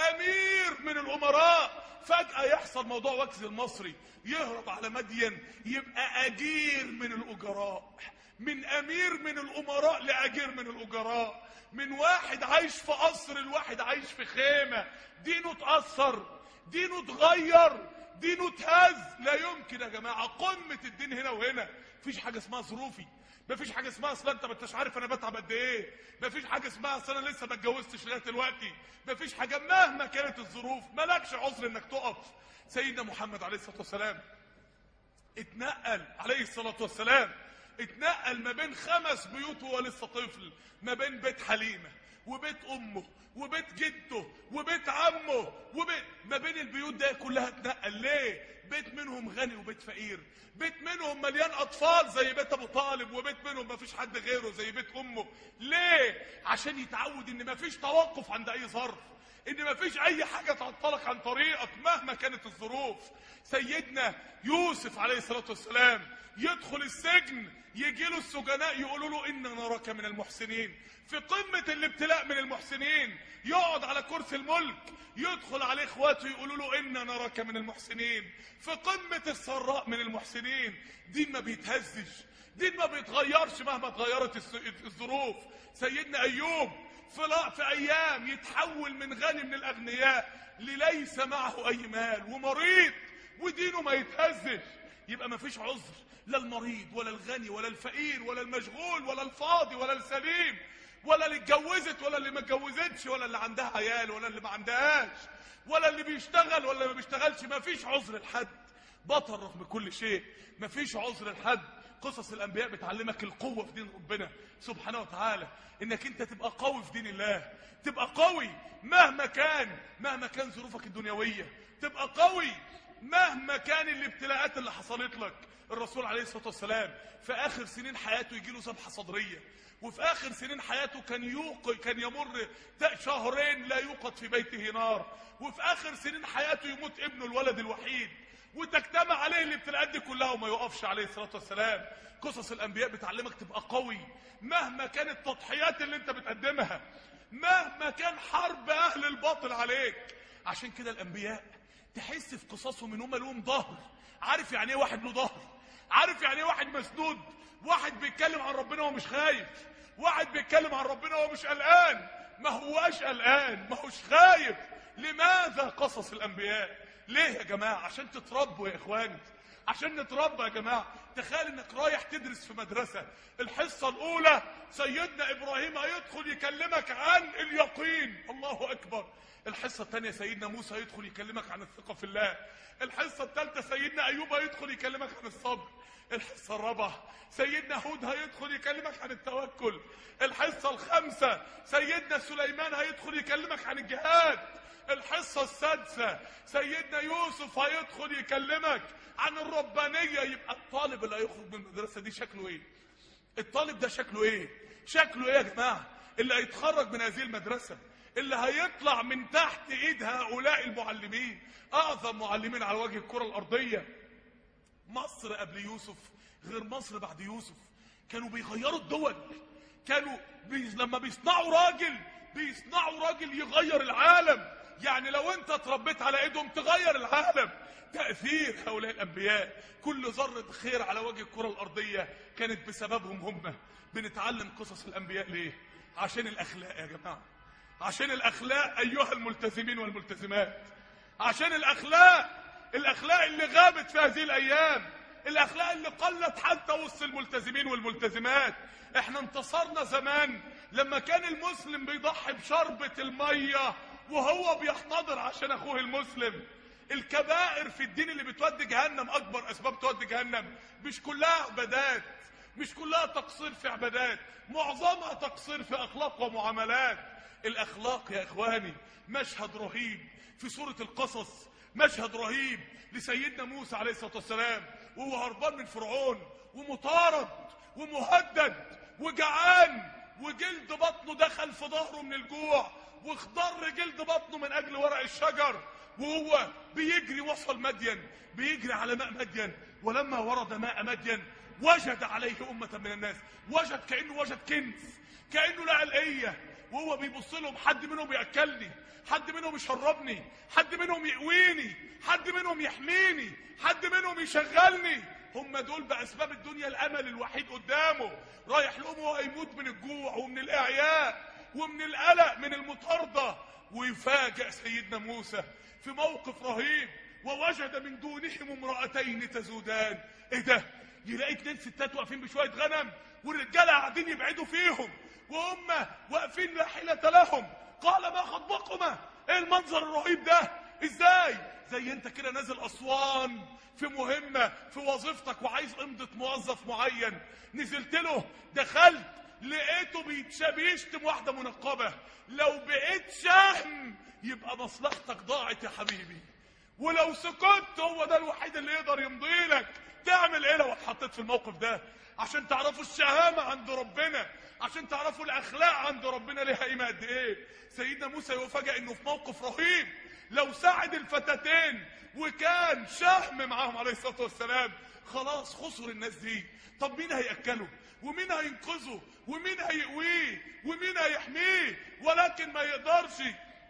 امير من الامراء فجاه يحصل موضوع وكز المصري يهرب على مدين يبقى اجير من الاجراء من امير من الامراء لاجير من الاجراء من واحد عايش في قصر الواحد عايش في خيمه دينه اتاثر دينه اتغير دينه اتهز لا يمكن يا جماعه قمه الدين هنا وهنا مفيش حاجه اسمها ظروفي مفيش حاجه اسمها اصل انت ما انتش عارف انا بتعب قد ايه مفيش حاجه اسمها اصل انا لسه ما اتجوزتش لغايه دلوقتي مفيش حاجه مهما كانت الظروف مالكش عذر انك تقف سيدنا محمد عليه الصلاه والسلام اتنقل عليه الصلاه والسلام اتنقل ما بين خمس بيوت وهو لسه طفل ما بين بيت حليمه وبيت امه وبيت جده وبيت عمه وبيت ما بين البيوت ده كلها اتنقل ليه بيت منهم غني وبيت فقير بيت منهم مليان اطفال زي بيت ابو طالب وبيت منهم ما فيش حد غيره زي بيت امه ليه عشان يتعود ان ما فيش توقف عند اي ظرف ان ما فيش اي حاجه تعطلك عن طريقك مهما كانت الظروف سيدنا يوسف عليه الصلاه والسلام يدخل السجن يجي له السجناء يقولوا له ان نراك من المحسنين في قمه الابتلاء من المحسنين يقعد على كرسي الملك يدخل عليه اخواته يقولوا له ان نراك من المحسنين في قمه السراء من المحسنين دين ما بيتهزش دين ما بيتغيرش مهما اتغيرت الس- الظروف سيدنا ايوب في, لا- في ايام يتحول من غني من الاغنياء لليس معه اي مال ومريض ودينه ما يتهزش يبقى ما فيش عذر لا المريض ولا الغني ولا الفقير ولا المشغول ولا الفاضي ولا السليم ولا اللي اتجوزت ولا اللي ما اتجوزتش ولا اللي عندها عيال ولا اللي ما عندهاش ولا اللي بيشتغل ولا اللي ما بيشتغلش ما فيش عذر لحد بطل رغم كل شيء ما فيش عذر لحد قصص الانبياء بتعلمك القوه في دين ربنا سبحانه وتعالى انك انت تبقى قوي في دين الله تبقى قوي مهما كان مهما كان ظروفك الدنيويه تبقى قوي مهما كان الابتلاءات اللي حصلت لك الرسول عليه الصلاه والسلام في اخر سنين حياته يجي له ذبحه صدريه وفي اخر سنين حياته كان يوق كان يمر ت- شهرين لا يوقد في بيته نار وفي اخر سنين حياته يموت ابنه الولد الوحيد وتجتمع عليه الابتلاءات دي كلها وما يقفش عليه الصلاه والسلام قصص الانبياء بتعلمك تبقى قوي مهما كانت التضحيات اللي انت بتقدمها مهما كان حرب اهل الباطل عليك عشان كده الانبياء تحس في قصصهم ان هم لهم ظهر عارف يعني ايه واحد له ظهر عارف يعني ايه واحد مسنود واحد بيتكلم عن ربنا وهو مش خايف واحد بيتكلم عن ربنا وهو مش قلقان ما هواش قلقان ما هوش خايف لماذا قصص الانبياء ليه يا جماعه عشان تتربوا يا اخواني عشان نتربى يا جماعه تخيل انك رايح تدرس في مدرسه الحصه الاولى سيدنا ابراهيم هيدخل يكلمك عن اليقين الله اكبر الحصه الثانيه سيدنا موسى هيدخل يكلمك عن الثقه في الله الحصه الثالثه سيدنا ايوب هيدخل يكلمك عن الصبر الحصه الرابعه سيدنا هود هيدخل يكلمك عن التوكل الحصه الخامسه سيدنا سليمان هيدخل يكلمك عن الجهاد الحصة السادسة سيدنا يوسف هيدخل يكلمك عن الربانية يبقى الطالب اللي هيخرج من المدرسة دي شكله ايه الطالب ده شكله ايه شكله ايه يا جماعة اللي هيتخرج من هذه المدرسة اللي هيطلع من تحت ايد هؤلاء المعلمين اعظم معلمين على وجه الكرة الارضية مصر قبل يوسف غير مصر بعد يوسف كانوا بيغيروا الدول كانوا بي... لما بيصنعوا راجل بيصنعوا راجل يغير العالم يعني لو انت اتربيت على ايدهم تغير العالم تأثير هؤلاء الأنبياء كل ذرة خير على وجه الكرة الأرضية كانت بسببهم هم بنتعلم قصص الأنبياء ليه عشان الأخلاق يا جماعة عشان الأخلاق أيها الملتزمين والملتزمات عشان الأخلاق الأخلاق اللي غابت في هذه الأيام الأخلاق اللي قلت حتى وسط الملتزمين والملتزمات احنا انتصرنا زمان لما كان المسلم بيضحي بشربة المية وهو بيحتضر عشان أخوه المسلم الكبائر في الدين اللي بتودي جهنم أكبر أسباب تودي جهنم مش كلها عبادات مش كلها تقصير في عبادات معظمها تقصير في أخلاق ومعاملات الأخلاق يا إخواني مشهد رهيب في سورة القصص مشهد رهيب لسيدنا موسى عليه الصلاة والسلام وهو هربان من فرعون ومطارد ومهدد وجعان وجلد بطنه دخل في ظهره من الجوع واخضر جلد بطنه من اجل ورق الشجر وهو بيجري وصل مدين بيجري على ماء مدين ولما ورد ماء مدين وجد عليه أمة من الناس وجد كأنه وجد كنز كأنه لقى القية وهو بيبص لهم حد منهم يأكلني حد منهم يشربني حد منهم يقويني حد منهم يحميني حد منهم يشغلني هم دول بأسباب الدنيا الأمل الوحيد قدامه رايح لهم وهو هيموت من الجوع ومن الإعياء ومن القلق من المطاردة ويفاجأ سيدنا موسى في موقف رهيب ووجد من دونهم امرأتين تزودان ايه ده يلاقي اتنين ستات واقفين بشوية غنم والرجالة قاعدين يبعدوا فيهم وهم واقفين لا حيلة لهم قال ما خطبكما ايه المنظر الرهيب ده ازاي زي انت كده نازل اسوان في مهمة في وظيفتك وعايز امضة موظف معين نزلت له دخلت لقيته بيتش- بيشتم واحده منقبه لو بقيت شهم يبقى مصلحتك ضاعت يا حبيبي ولو سكت هو ده الوحيد اللي يقدر يمضي لك تعمل ايه لو اتحطيت في الموقف ده عشان تعرفوا الشهامة عند ربنا عشان تعرفوا الاخلاق عند ربنا ليها قيمة قد ايه سيدنا موسى يفاجئ انه في موقف رهيب لو ساعد الفتاتين وكان شهم معاهم عليه الصلاة والسلام خلاص خسر الناس دي طب مين هيأكله ومين هينقذه ومين هيقويه ومين هيحميه ولكن ما يقدرش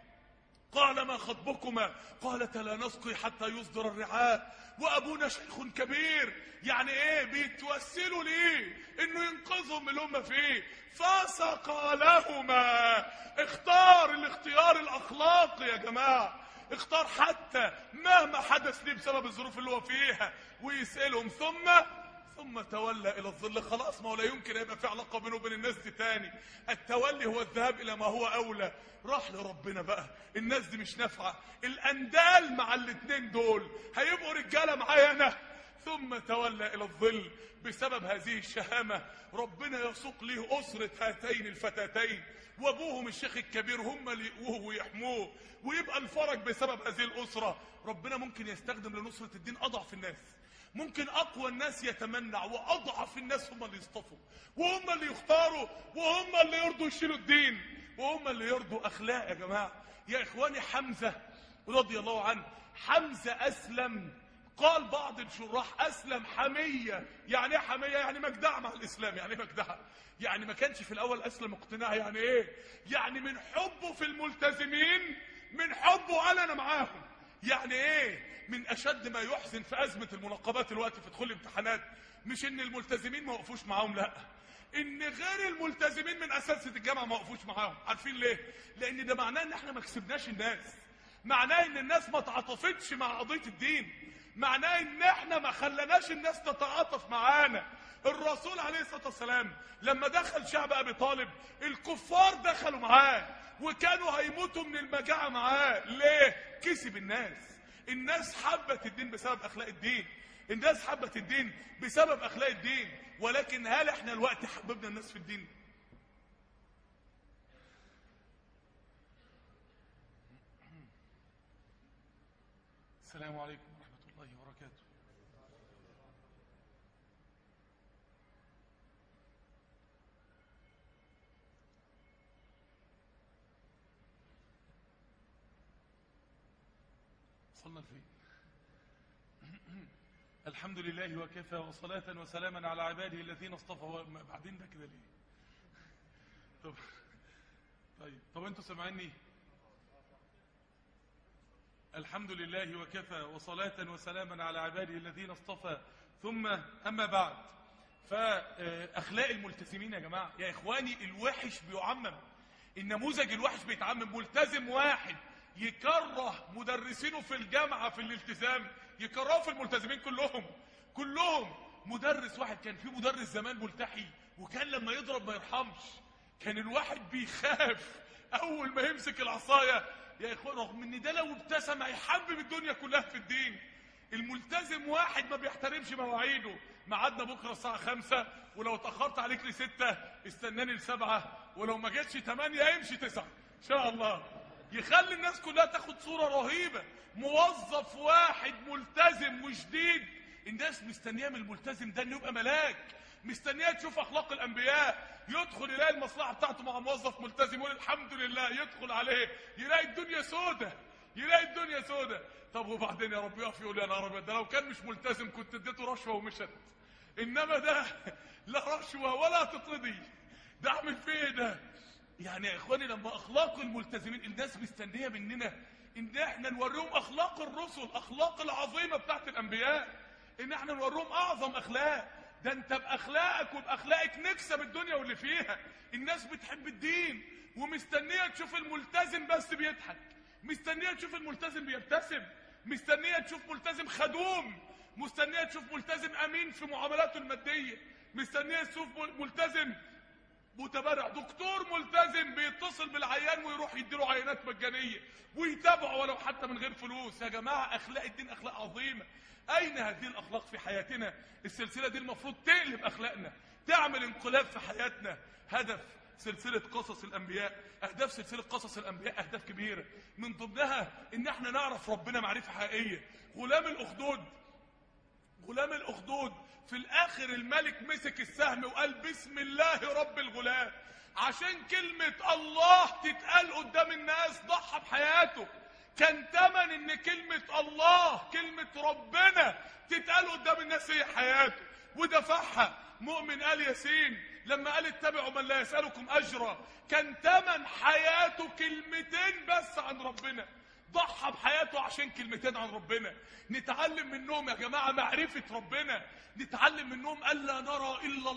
قال ما خطبكما قالت لا نسقي حتى يصدر الرعاء وابونا شيخ كبير يعني ايه بيتوسلوا ليه انه ينقذهم من اللي هم فيه فسقى لهما اختار الاختيار الاخلاقي يا جماعه اختار حتى مهما حدث ليه بسبب الظروف اللي هو فيها ويسالهم ثم ثم تولى الى الظل خلاص ما هو لا يمكن يبقى في علاقه بينه وبين الناس دي تاني التولي هو الذهاب الى ما هو اولى راح لربنا بقى الناس دي مش نافعه الاندال مع الاتنين دول هيبقوا رجاله معايا انا ثم تولى الى الظل بسبب هذه الشهامه ربنا يسوق ليه اسره هاتين الفتاتين وابوهم الشيخ الكبير هم اللي يقوه ويحموه ويبقى الفرج بسبب هذه الاسره ربنا ممكن يستخدم لنصره الدين اضعف الناس ممكن اقوى الناس يتمنع واضعف الناس هم اللي يصطفوا وهم اللي يختاروا وهم اللي يرضوا يشيلوا الدين وهم اللي يرضوا اخلاق يا جماعه يا اخواني حمزه رضي الله عنه حمزه اسلم قال بعض الشراح اسلم حميه يعني ايه حميه يعني مجدعه مع الاسلام يعني ايه مجدعه يعني ما كانش في الاول اسلم اقتناع يعني ايه يعني من حبه في الملتزمين من حبه قال انا معاهم يعني ايه من اشد ما يحزن في ازمه المناقبات الوقت في دخول الامتحانات مش ان الملتزمين ما وقفوش معاهم لا ان غير الملتزمين من اساتذه الجامعه ما وقفوش معاهم عارفين ليه لان ده معناه ان احنا ما كسبناش الناس معناه ان الناس ما تعاطفتش مع قضيه الدين معناه ان احنا ما خلناش الناس تتعاطف معانا الرسول عليه الصلاه والسلام لما دخل شعب ابي طالب الكفار دخلوا معاه وكانوا هيموتوا من المجاعه معاه ليه كسب الناس الناس حبت الدين بسبب اخلاق الدين الناس حبت الدين بسبب اخلاق الدين ولكن هل احنا الوقت حببنا الناس في الدين السلام عليكم ورحمه الله وبركاته وصلنا لفين الحمد لله وكفى وصلاة وسلاما على عباده الذين اصطفى و- ما- بعدين ده كده ليه طب طيب طب انتوا سامعيني الحمد لله وكفى وصلاة وسلاما على عباده الذين اصطفى ثم أما بعد فأخلاق الملتزمين يا جماعة يا إخواني الوحش بيعمم النموذج الوحش بيتعمم ملتزم واحد يكره مدرسينه في الجامعة في الالتزام يكرهوا في الملتزمين كلهم كلهم مدرس واحد كان في مدرس زمان ملتحي وكان لما يضرب ما يرحمش كان الواحد بيخاف اول ما يمسك العصايه يا اخوان رغم ان ده لو ابتسم هيحبب الدنيا كلها في الدين الملتزم واحد ما بيحترمش مواعيده ميعادنا بكره الساعه خمسة ولو اتاخرت عليك لستة استناني لسبعة ولو ما جتش تمانية يمشي تسعة ان شاء الله يخلي الناس كلها تاخد صوره رهيبه موظف واحد ملتزم وشديد الناس مستنيه من الملتزم ده انه يبقى ملاك مستنيه تشوف اخلاق الانبياء يدخل يلاقي المصلحه بتاعته مع موظف ملتزم يقول الحمد لله يدخل عليه يلاقي الدنيا سودة يلاقي الدنيا سودة طب وبعدين يا رب يقف يقول يا نهار ابيض ده لو كان مش ملتزم كنت اديته رشوه ومشت انما ده لا رشوه ولا تطردي ده اعمل فيه ايه ده يعني يا اخواني لما اخلاق الملتزمين الناس مستنيه مننا ان احنا نوريهم اخلاق الرسل اخلاق العظيمه بتاعت الانبياء ان احنا نوريهم اعظم اخلاق ده انت باخلاقك وباخلاقك نكسب الدنيا واللي فيها الناس بتحب الدين ومستنيه تشوف الملتزم بس بيضحك مستنيه تشوف الملتزم بيبتسم مستنيه تشوف ملتزم خدوم مستنيه تشوف ملتزم امين في معاملاته الماديه مستنيه تشوف ملتزم متبرع دكتور ملتزم بيتصل بالعيان ويروح يديله عينات مجانيه ويتابعه ولو حتى من غير فلوس يا جماعه اخلاق الدين اخلاق عظيمه اين هذه الاخلاق في حياتنا السلسله دي المفروض تقلب اخلاقنا تعمل انقلاب في حياتنا هدف سلسلة قصص الأنبياء أهداف سلسلة قصص الأنبياء أهداف كبيرة من ضمنها إن احنا نعرف ربنا معرفة حقيقية غلام الأخدود غلام الأخدود في الآخر الملك مسك السهم وقال بسم الله رب الغلام عشان كلمة الله تتقال قدام الناس ضحى بحياته كان تمن ان كلمة الله كلمة ربنا تتقال قدام الناس هي حياته ودفعها مؤمن آل ياسين لما قال اتبعوا من لا يسألكم أجرا كان تمن حياته كلمتين بس عن ربنا ضحى بحياته عشان كلمتين عن ربنا نتعلم منهم يا جماعة معرفة ربنا نتعلم منهم ألا نرى إلا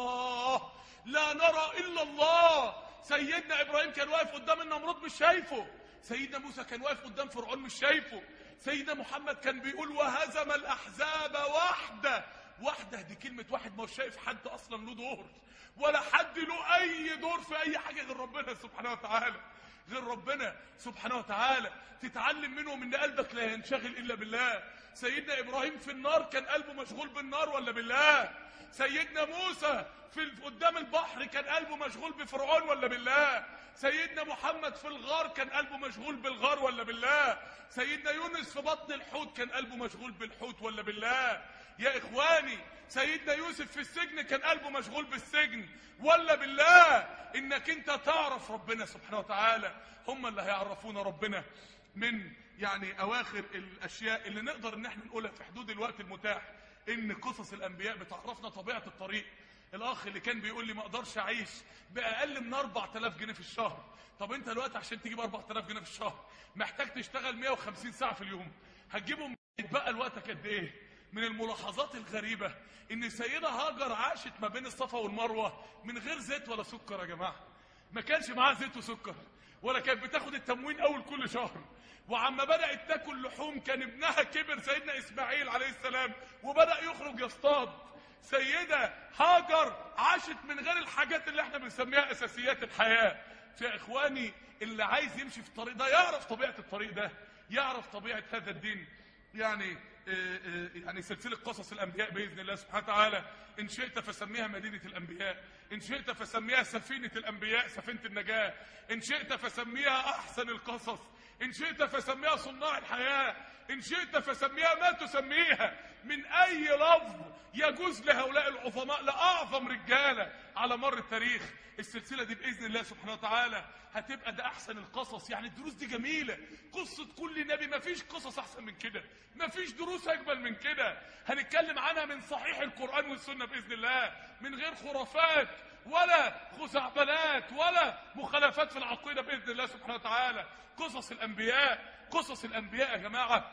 الله لا نرى إلا الله سيدنا إبراهيم كان واقف قدام النمرود مش شايفه سيدنا موسى كان واقف قدام فرعون مش شايفه سيدنا محمد كان بيقول وهزم الأحزاب وحده وحده دي كلمة واحد ما هو شايف حد أصلا له دور ولا حد له أي دور في أي حاجة غير ربنا سبحانه وتعالى غير ربنا سبحانه وتعالى تتعلم منهم ان قلبك لا ينشغل الا بالله سيدنا ابراهيم في النار كان قلبه مشغول بالنار ولا بالله سيدنا موسى في قدام البحر كان قلبه مشغول بفرعون ولا بالله سيدنا محمد في الغار كان قلبه مشغول بالغار ولا بالله سيدنا يونس في بطن الحوت كان قلبه مشغول بالحوت ولا بالله يا اخواني سيدنا يوسف في السجن كان قلبه مشغول بالسجن ولا بالله انك انت تعرف ربنا سبحانه وتعالى هم اللي هيعرفونا ربنا من يعني اواخر الاشياء اللي نقدر ان احنا نقولها في حدود الوقت المتاح ان قصص الانبياء بتعرفنا طبيعه الطريق الاخ اللي كان بيقول لي ما اقدرش اعيش باقل من 4000 جنيه في الشهر طب انت دلوقتي عشان تجيب 4000 جنيه في الشهر محتاج تشتغل 150 ساعه في اليوم هتجيبهم يتبقى لوقتك قد ايه من الملاحظات الغريبة ان السيدة هاجر عاشت ما بين الصفا والمروة من غير زيت ولا سكر يا جماعة ما كانش معاها زيت وسكر ولا كانت بتاخد التموين اول كل شهر وعما بدأت تاكل لحوم كان ابنها كبر سيدنا اسماعيل عليه السلام وبدأ يخرج يصطاد سيدة هاجر عاشت من غير الحاجات اللي احنا بنسميها اساسيات الحياة يا اخواني اللي عايز يمشي في الطريق ده يعرف طبيعة الطريق ده يعرف طبيعة هذا الدين يعني يعني سلسلة قصص الأنبياء بإذن الله سبحانه وتعالى إن شئت فسميها مدينة الأنبياء إن شئت فسميها سفينة الأنبياء سفينة النجاة إن شئت فسميها أحسن القصص إن شئت فسميها صناع الحياة إن شئت فسميها ما تسميها من أي لفظ يجوز لهؤلاء العظماء لأعظم رجالة على مر التاريخ السلسلة دي بإذن الله سبحانه وتعالى هتبقى ده أحسن القصص يعني الدروس دي جميلة قصة كل نبي مفيش قصص أحسن من كده مفيش دروس أجمل من كده هنتكلم عنها من صحيح القرآن والسنة بإذن الله من غير خرافات ولا خزعبلات ولا مخالفات في العقيدة بإذن الله سبحانه وتعالى قصص الأنبياء قصص الأنبياء يا جماعة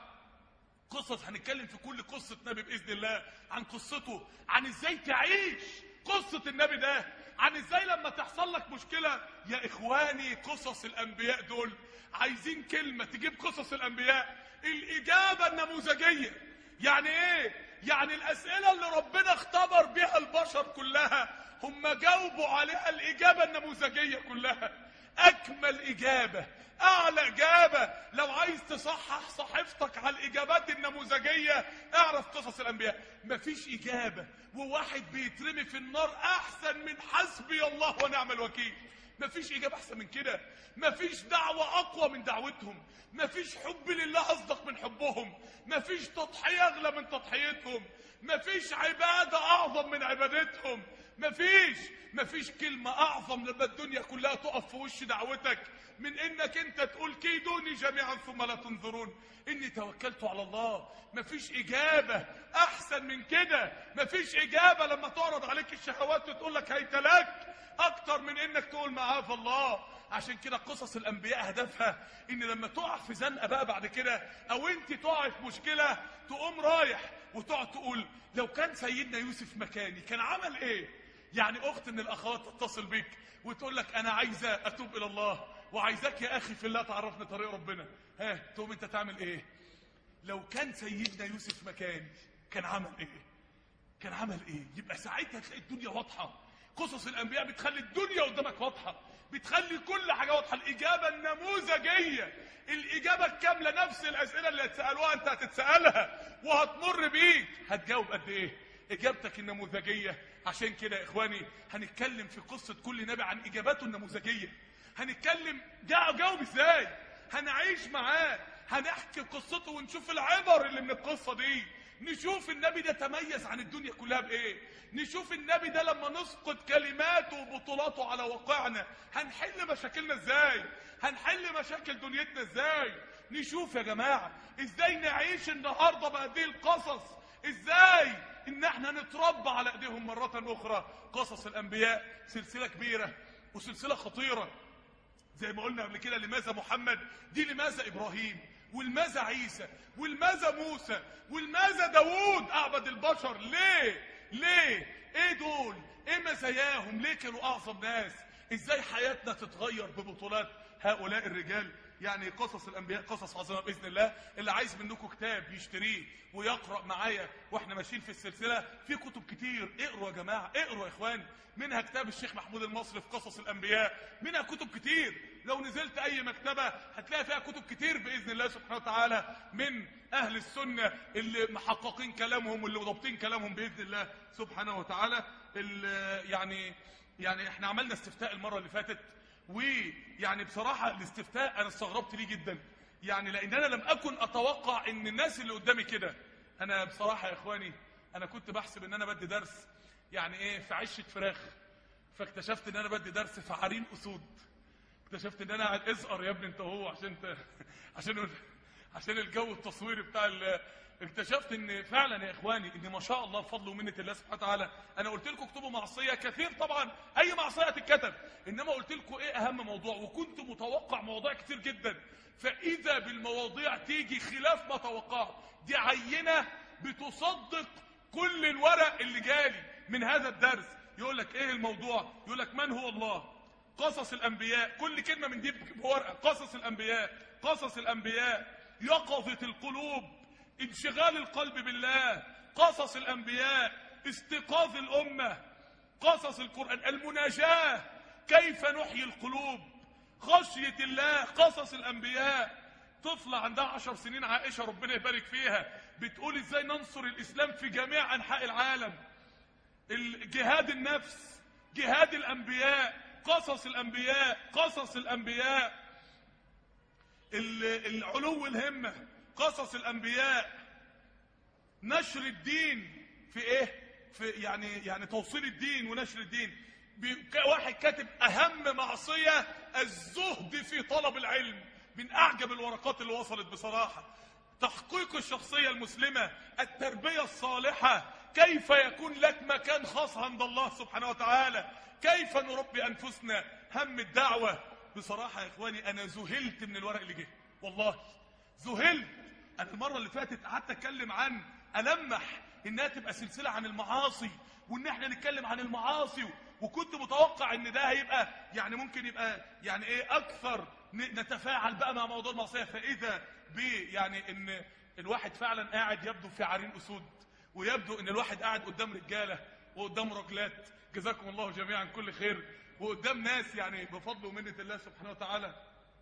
قصص هنتكلم في كل قصة نبي بإذن الله عن قصته عن ازاي تعيش قصة النبي ده عن ازاي لما تحصل لك مشكلة يا اخواني قصص الانبياء دول عايزين كلمة تجيب قصص الانبياء الاجابة النموذجية يعني ايه يعني الاسئلة اللي ربنا اختبر بها البشر كلها هم جاوبوا عليها الاجابة النموذجية كلها اكمل اجابة اعلى اجابة لو عايز تصحح صحيفتك على الاجابات النموذجية اعرف قصص الانبياء مفيش اجابة وواحد بيترمي في النار احسن من حسبي الله ونعم الوكيل مفيش اجابة احسن من كده مفيش دعوة اقوى من دعوتهم مفيش حب لله اصدق من حبهم مفيش تضحية اغلى من تضحيتهم مفيش عبادة اعظم من عبادتهم مفيش مفيش كلمة اعظم لما الدنيا كلها تقف في وش دعوتك من انك انت تقول كيدوني جميعا ثم لا تنظرون اني توكلت على الله مفيش اجابة احسن من كده مفيش اجابة لما تعرض عليك الشهوات وتقول لك هيت لك اكتر من انك تقول معاذ الله عشان كده قصص الانبياء هدفها ان لما تقع في زنقه بقى بعد كده او انت تقع في مشكله تقوم رايح وتقعد تقول لو كان سيدنا يوسف مكاني كان عمل ايه يعني اخت من الاخوات تتصل بيك وتقول لك انا عايزه اتوب الى الله وعايزاك يا اخي في الله تعرفني طريق ربنا ها تقوم انت تعمل ايه لو كان سيدنا يوسف مكاني كان عمل ايه كان عمل ايه يبقى ساعتها تلاقي الدنيا واضحه قصص الانبياء بتخلي الدنيا قدامك واضحه بتخلي كل حاجه واضحه الاجابه النموذجيه الاجابه الكامله نفس الاسئله اللي هتسالوها انت هتتسالها وهتمر بيك هتجاوب قد ايه اجابتك النموذجيه عشان كده يا اخواني هنتكلم في قصه كل نبي عن اجاباته النموذجيه هنتكلم جا- جاوب ازاي هنعيش معاه هنحكي قصته ونشوف العبر اللي من القصه دي نشوف النبي ده تميز عن الدنيا كلها بايه نشوف النبي ده لما نسقط كلماته وبطولاته على واقعنا هنحل مشاكلنا ازاي هنحل مشاكل دنيتنا ازاي نشوف يا جماعه ازاي نعيش النهارده بهذه القصص ازاي ان احنا نتربى على ايديهم مره اخرى قصص الانبياء سلسله كبيره وسلسله خطيره زي ما قلنا قبل كده لماذا محمد دي لماذا ابراهيم ولماذا عيسى ولماذا موسى ولماذا داوود اعبد البشر ليه ليه ايه دول ايه مزاياهم ليه كانوا اعظم ناس ازاي حياتنا تتغير ببطولات هؤلاء الرجال يعني قصص الانبياء قصص عظيمه باذن الله اللي عايز منكم كتاب يشتريه ويقرا معايا واحنا ماشيين في السلسله في كتب كتير اقروا يا جماعه اقروا يا اخوان منها كتاب الشيخ محمود المصري في قصص الانبياء منها كتب كتير لو نزلت اي مكتبه هتلاقي فيها كتب كتير باذن الله سبحانه وتعالى من اهل السنه اللي محققين كلامهم واللي ضابطين كلامهم باذن الله سبحانه وتعالى ال- يعني يعني احنا عملنا استفتاء المره اللي فاتت ويعني بصراحه الاستفتاء انا استغربت ليه جدا يعني لان انا لم اكن اتوقع ان الناس اللي قدامي كده انا بصراحه يا اخواني انا كنت بحسب ان انا بدي درس يعني ايه في عشه فراخ فاكتشفت ان انا بدي درس في عرين اسود اكتشفت ان انا قاعد ازقر يا ابني انت هو عشان ت... عشان عشان الجو التصويري بتاع ال... اكتشفت ان فعلا يا اخواني ان ما شاء الله بفضل ومنه الله سبحانه وتعالى انا قلت لكم اكتبوا معصيه كثير طبعا اي معصيه تتكتب انما قلت لكم ايه اهم موضوع وكنت متوقع مواضيع كتير جدا فاذا بالمواضيع تيجي خلاف ما توقعت دي عينه بتصدق كل الورق اللي جالي من هذا الدرس يقول لك ايه الموضوع يقول لك من هو الله قصص الانبياء كل كلمه من دي بورقه قصص الانبياء قصص الانبياء يقظه القلوب انشغال القلب بالله قصص الانبياء استيقاظ الامه قصص القران المناجاه كيف نحيي القلوب خشيه الله قصص الانبياء طفلة عندها عشر سنين عائشة ربنا يبارك فيها بتقول ازاي ننصر الاسلام في جميع انحاء العالم جهاد النفس جهاد الانبياء قصص الانبياء قصص الانبياء ال- العلو الهمة قصص الانبياء نشر الدين في ايه في يعني يعني توصيل الدين ونشر الدين بي- ك- واحد كاتب اهم معصية الزهد في طلب العلم من اعجب الورقات اللي وصلت بصراحة تحقيق الشخصية المسلمة التربية الصالحة كيف يكون لك مكان خاص عند الله سبحانه وتعالى كيف نربي انفسنا هم الدعوة بصراحة يا اخواني انا ذهلت من الورق اللي جه والله ذهلت انا المرة اللي فاتت قعدت اتكلم عن المح انها تبقى سلسلة عن المعاصي وان احنا نتكلم عن المعاصي وكنت متوقع ان ده هيبقى يعني ممكن يبقى يعني ايه اكثر ن- نتفاعل بقى مع موضوع المعصية فاذا ب يعني ان الواحد فعلا قاعد يبدو في عرين اسود ويبدو ان الواحد قاعد قدام رجاله وقدام رجلات جزاكم الله جميعا كل خير وقدام ناس يعني بفضل ومنه الله سبحانه وتعالى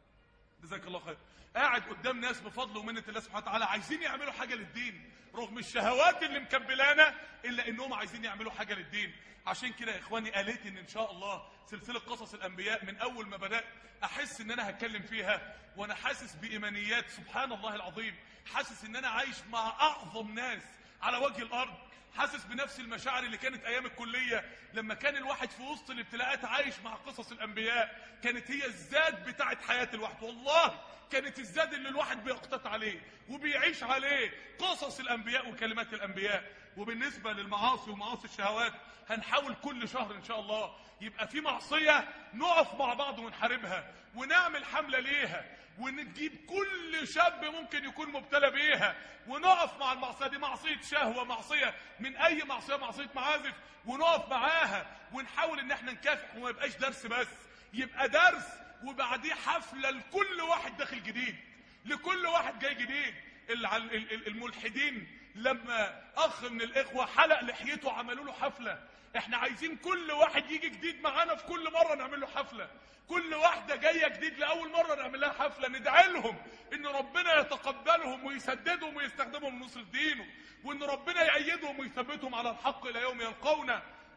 جزاك الله خير قاعد قدام ناس بفضل ومنه الله سبحانه وتعالى عايزين يعملوا حاجه للدين رغم الشهوات اللي مكبلانا الا انهم عايزين يعملوا حاجه للدين عشان كده يا اخواني قالت ان ان شاء الله سلسله قصص الانبياء من اول ما بدات احس ان انا هتكلم فيها وانا حاسس بايمانيات سبحان الله العظيم حاسس ان انا عايش مع اعظم ناس على وجه الارض حاسس بنفس المشاعر اللي كانت ايام الكليه لما كان الواحد في وسط الابتلاءات عايش مع قصص الانبياء كانت هي الزاد بتاعت حياه الواحد والله كانت الزاد اللي الواحد بيقتات عليه وبيعيش عليه قصص الانبياء وكلمات الانبياء وبالنسبه للمعاصي ومعاصي الشهوات هنحاول كل شهر ان شاء الله يبقى في معصيه نقف مع بعض ونحاربها ونعمل حمله ليها ونجيب كل شاب ممكن يكون مبتلى بيها ونقف مع المعصيه دي معصيه شهوه معصيه من اي معصيه معصيه معازف ونقف معاها ونحاول ان احنا نكافح وما يبقاش درس بس يبقى درس وبعديه حفله لكل واحد داخل جديد لكل واحد جاي جديد الع- ال- ال- الملحدين لما اخ من الاخوه حلق لحيته عملوا له حفله احنا عايزين كل واحد يجي جديد معانا في كل مره نعمل له حفله كل واحده جايه جديد لاول مره نعمل لها حفله ندعي لهم ان ربنا يتقبلهم ويسددهم ويستخدمهم لنصر دينه وان ربنا يأيدهم ويثبتهم على الحق الى يوم يلقونه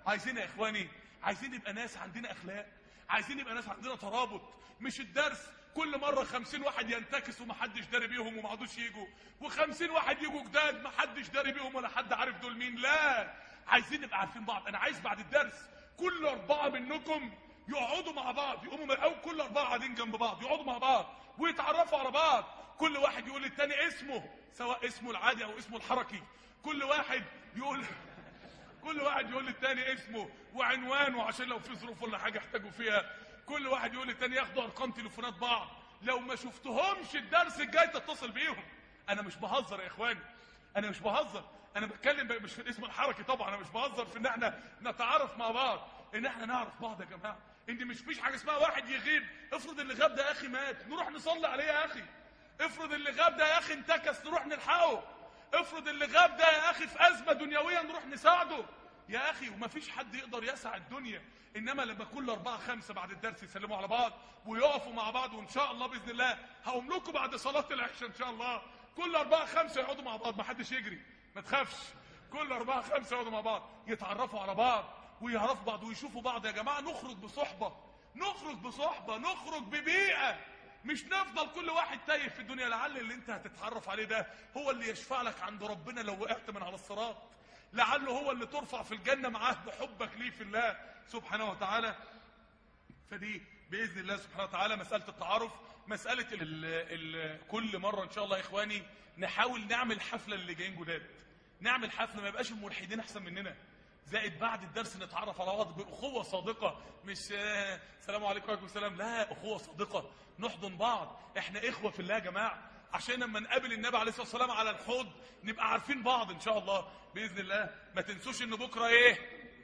عايزين يا اخواني عايزين يبقى ناس عندنا اخلاق عايزين يبقى ناس عندنا ترابط مش الدرس كل مرة خمسين واحد ينتكس ومحدش داري بيهم ومعدوش يجوا وخمسين واحد يجوا جداد محدش داري بيهم ولا حد عارف دول مين لا عايزين نبقى عارفين بعض انا عايز بعد الدرس كل اربعة منكم يقعدوا مع بعض يقوموا او كل اربعة قاعدين جنب بعض يقعدوا مع بعض ويتعرفوا على بعض كل واحد يقول للتاني اسمه سواء اسمه العادي او اسمه الحركي كل واحد يقول كل واحد يقول للتاني اسمه وعنوانه عشان لو في ظروف ولا حاجه احتاجوا فيها كل واحد يقول للتاني ياخدوا ارقام تليفونات بعض لو ما شفتهمش الدرس الجاي تتصل بيهم انا مش بهزر يا اخواني انا مش بهزر انا بتكلم ب- مش في الاسم الحركي طبعا انا مش بهزر في ان احنا نتعارف مع بعض ان احنا نعرف بعض يا جماعه ان مش فيش حاجه اسمها واحد يغيب افرض اللي غاب ده يا اخي مات نروح نصلي عليه يا اخي افرض اللي غاب ده يا اخي انتكس نروح نلحقه افرض اللي غاب ده يا اخي في ازمه دنيويه نروح نساعده يا اخي ومفيش حد يقدر يسع الدنيا انما لما كل اربعه خمسه بعد الدرس يسلموا على بعض ويقفوا مع بعض وان شاء الله باذن الله هقوم لكم بعد صلاه العشاء ان شاء الله كل اربعه خمسه يقعدوا مع بعض ما حدش يجري ما تخافش كل اربعه خمسه يقعدوا مع بعض يتعرفوا على بعض ويعرفوا بعض ويشوفوا بعض يا جماعه نخرج بصحبه نخرج بصحبه نخرج ببيئه مش نفضل كل واحد تايه في الدنيا لعل اللي انت هتتعرف عليه ده هو اللي يشفع لك عند ربنا لو وقعت من على الصراط لعله هو اللي ترفع في الجنة معاه بحبك ليه في الله سبحانه وتعالى فدي بإذن الله سبحانه وتعالى مسألة التعارف مسألة ال ال كل مرة إن شاء الله يا إخواني نحاول نعمل حفلة اللي جايين جداد نعمل حفلة ما يبقاش الملحدين أحسن مننا زائد بعد الدرس نتعرف على بعض بأخوة صادقة مش آه، السلام عليكم وعليكم السلام لا أخوة صادقة نحضن بعض احنا إخوة في الله يا جماعة عشان لما نقابل النبي عليه الصلاة والسلام على الحوض نبقى عارفين بعض إن شاء الله بإذن الله ما تنسوش إن بكرة إيه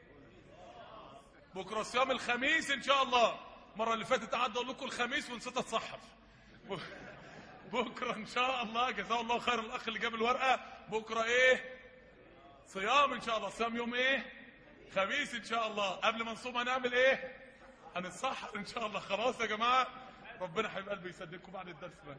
بكرة صيام الخميس إن شاء الله المرة اللي فاتت قعدت أقول لكم الخميس ونسيت أتصحف بكرة إن شاء الله جزاه الله خير الأخ اللي جاب الورقة بكرة إيه صيام ان شاء الله صيام يوم ايه خميس ان شاء الله قبل ما نصوم هنعمل ايه هنتسحر ان شاء الله خلاص يا جماعه ربنا حبيب قلبي يصدقكم بعد الدرس بقى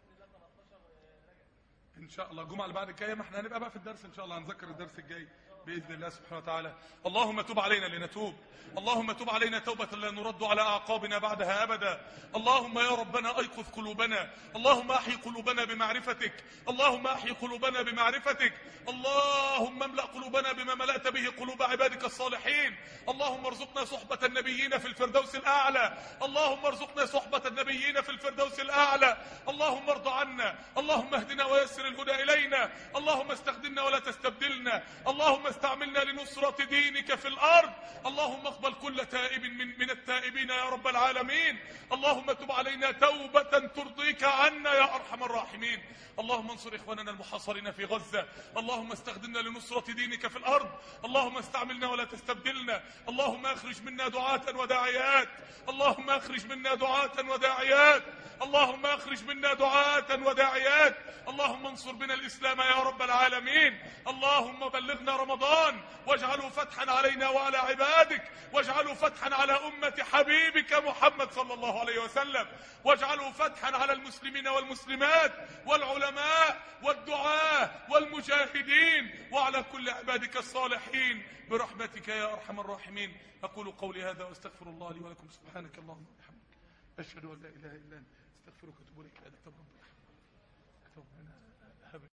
ان شاء الله الجمعه اللي بعد الجايه ما احنا هنبقى بقى في الدرس ان شاء الله هنذكر الدرس الجاي باذن الله سبحانه وتعالى اللهم تب علينا لنتوب اللهم تب علينا توبه لا نرد على اعقابنا بعدها ابدا اللهم يا ربنا ايقظ قلوبنا اللهم احي قلوبنا بمعرفتك اللهم احي قلوبنا بمعرفتك اللهم املا قلوبنا بما ملأت به قلوب عبادك الصالحين اللهم ارزقنا صحبه النبيين في الفردوس الاعلى اللهم ارزقنا صحبه النبيين في الفردوس الاعلى اللهم ارض عنا اللهم اهدنا ويسر الهدى الينا اللهم استخدمنا ولا تستبدلنا اللهم استعملنا لنصرة دينك في الارض اللهم اقبل كل تائب من, من التائبين يا رب العالمين اللهم تب علينا توبة ترضيك عنا يا ارحم الراحمين اللهم انصر اخواننا المحاصرين في غزة اللهم استخدمنا لنصرة دينك في الارض اللهم استعملنا ولا تستبدلنا اللهم اخرج منا دعاة وداعيات اللهم اخرج منا دعاة وداعيات اللهم اخرج منا دعاة وداعيات اللهم انصر بنا الاسلام يا رب العالمين اللهم بلغنا رمضان واجعله فتحا علينا وعلى عبادك واجعله فتحا على امة حبيبك محمد صلى الله عليه وسلم واجعله فتحا على المسلمين والمسلمات والعلماء والدعاة والمجاهدين وعلى كل عبادك الصالحين برحمتك يا ارحم الراحمين اقول قولي هذا واستغفر الله لي ولكم سبحانك اللهم وبحمدك اشهد ان لا اله الا انت استغفرك واتوب اليك انت رب الرحمن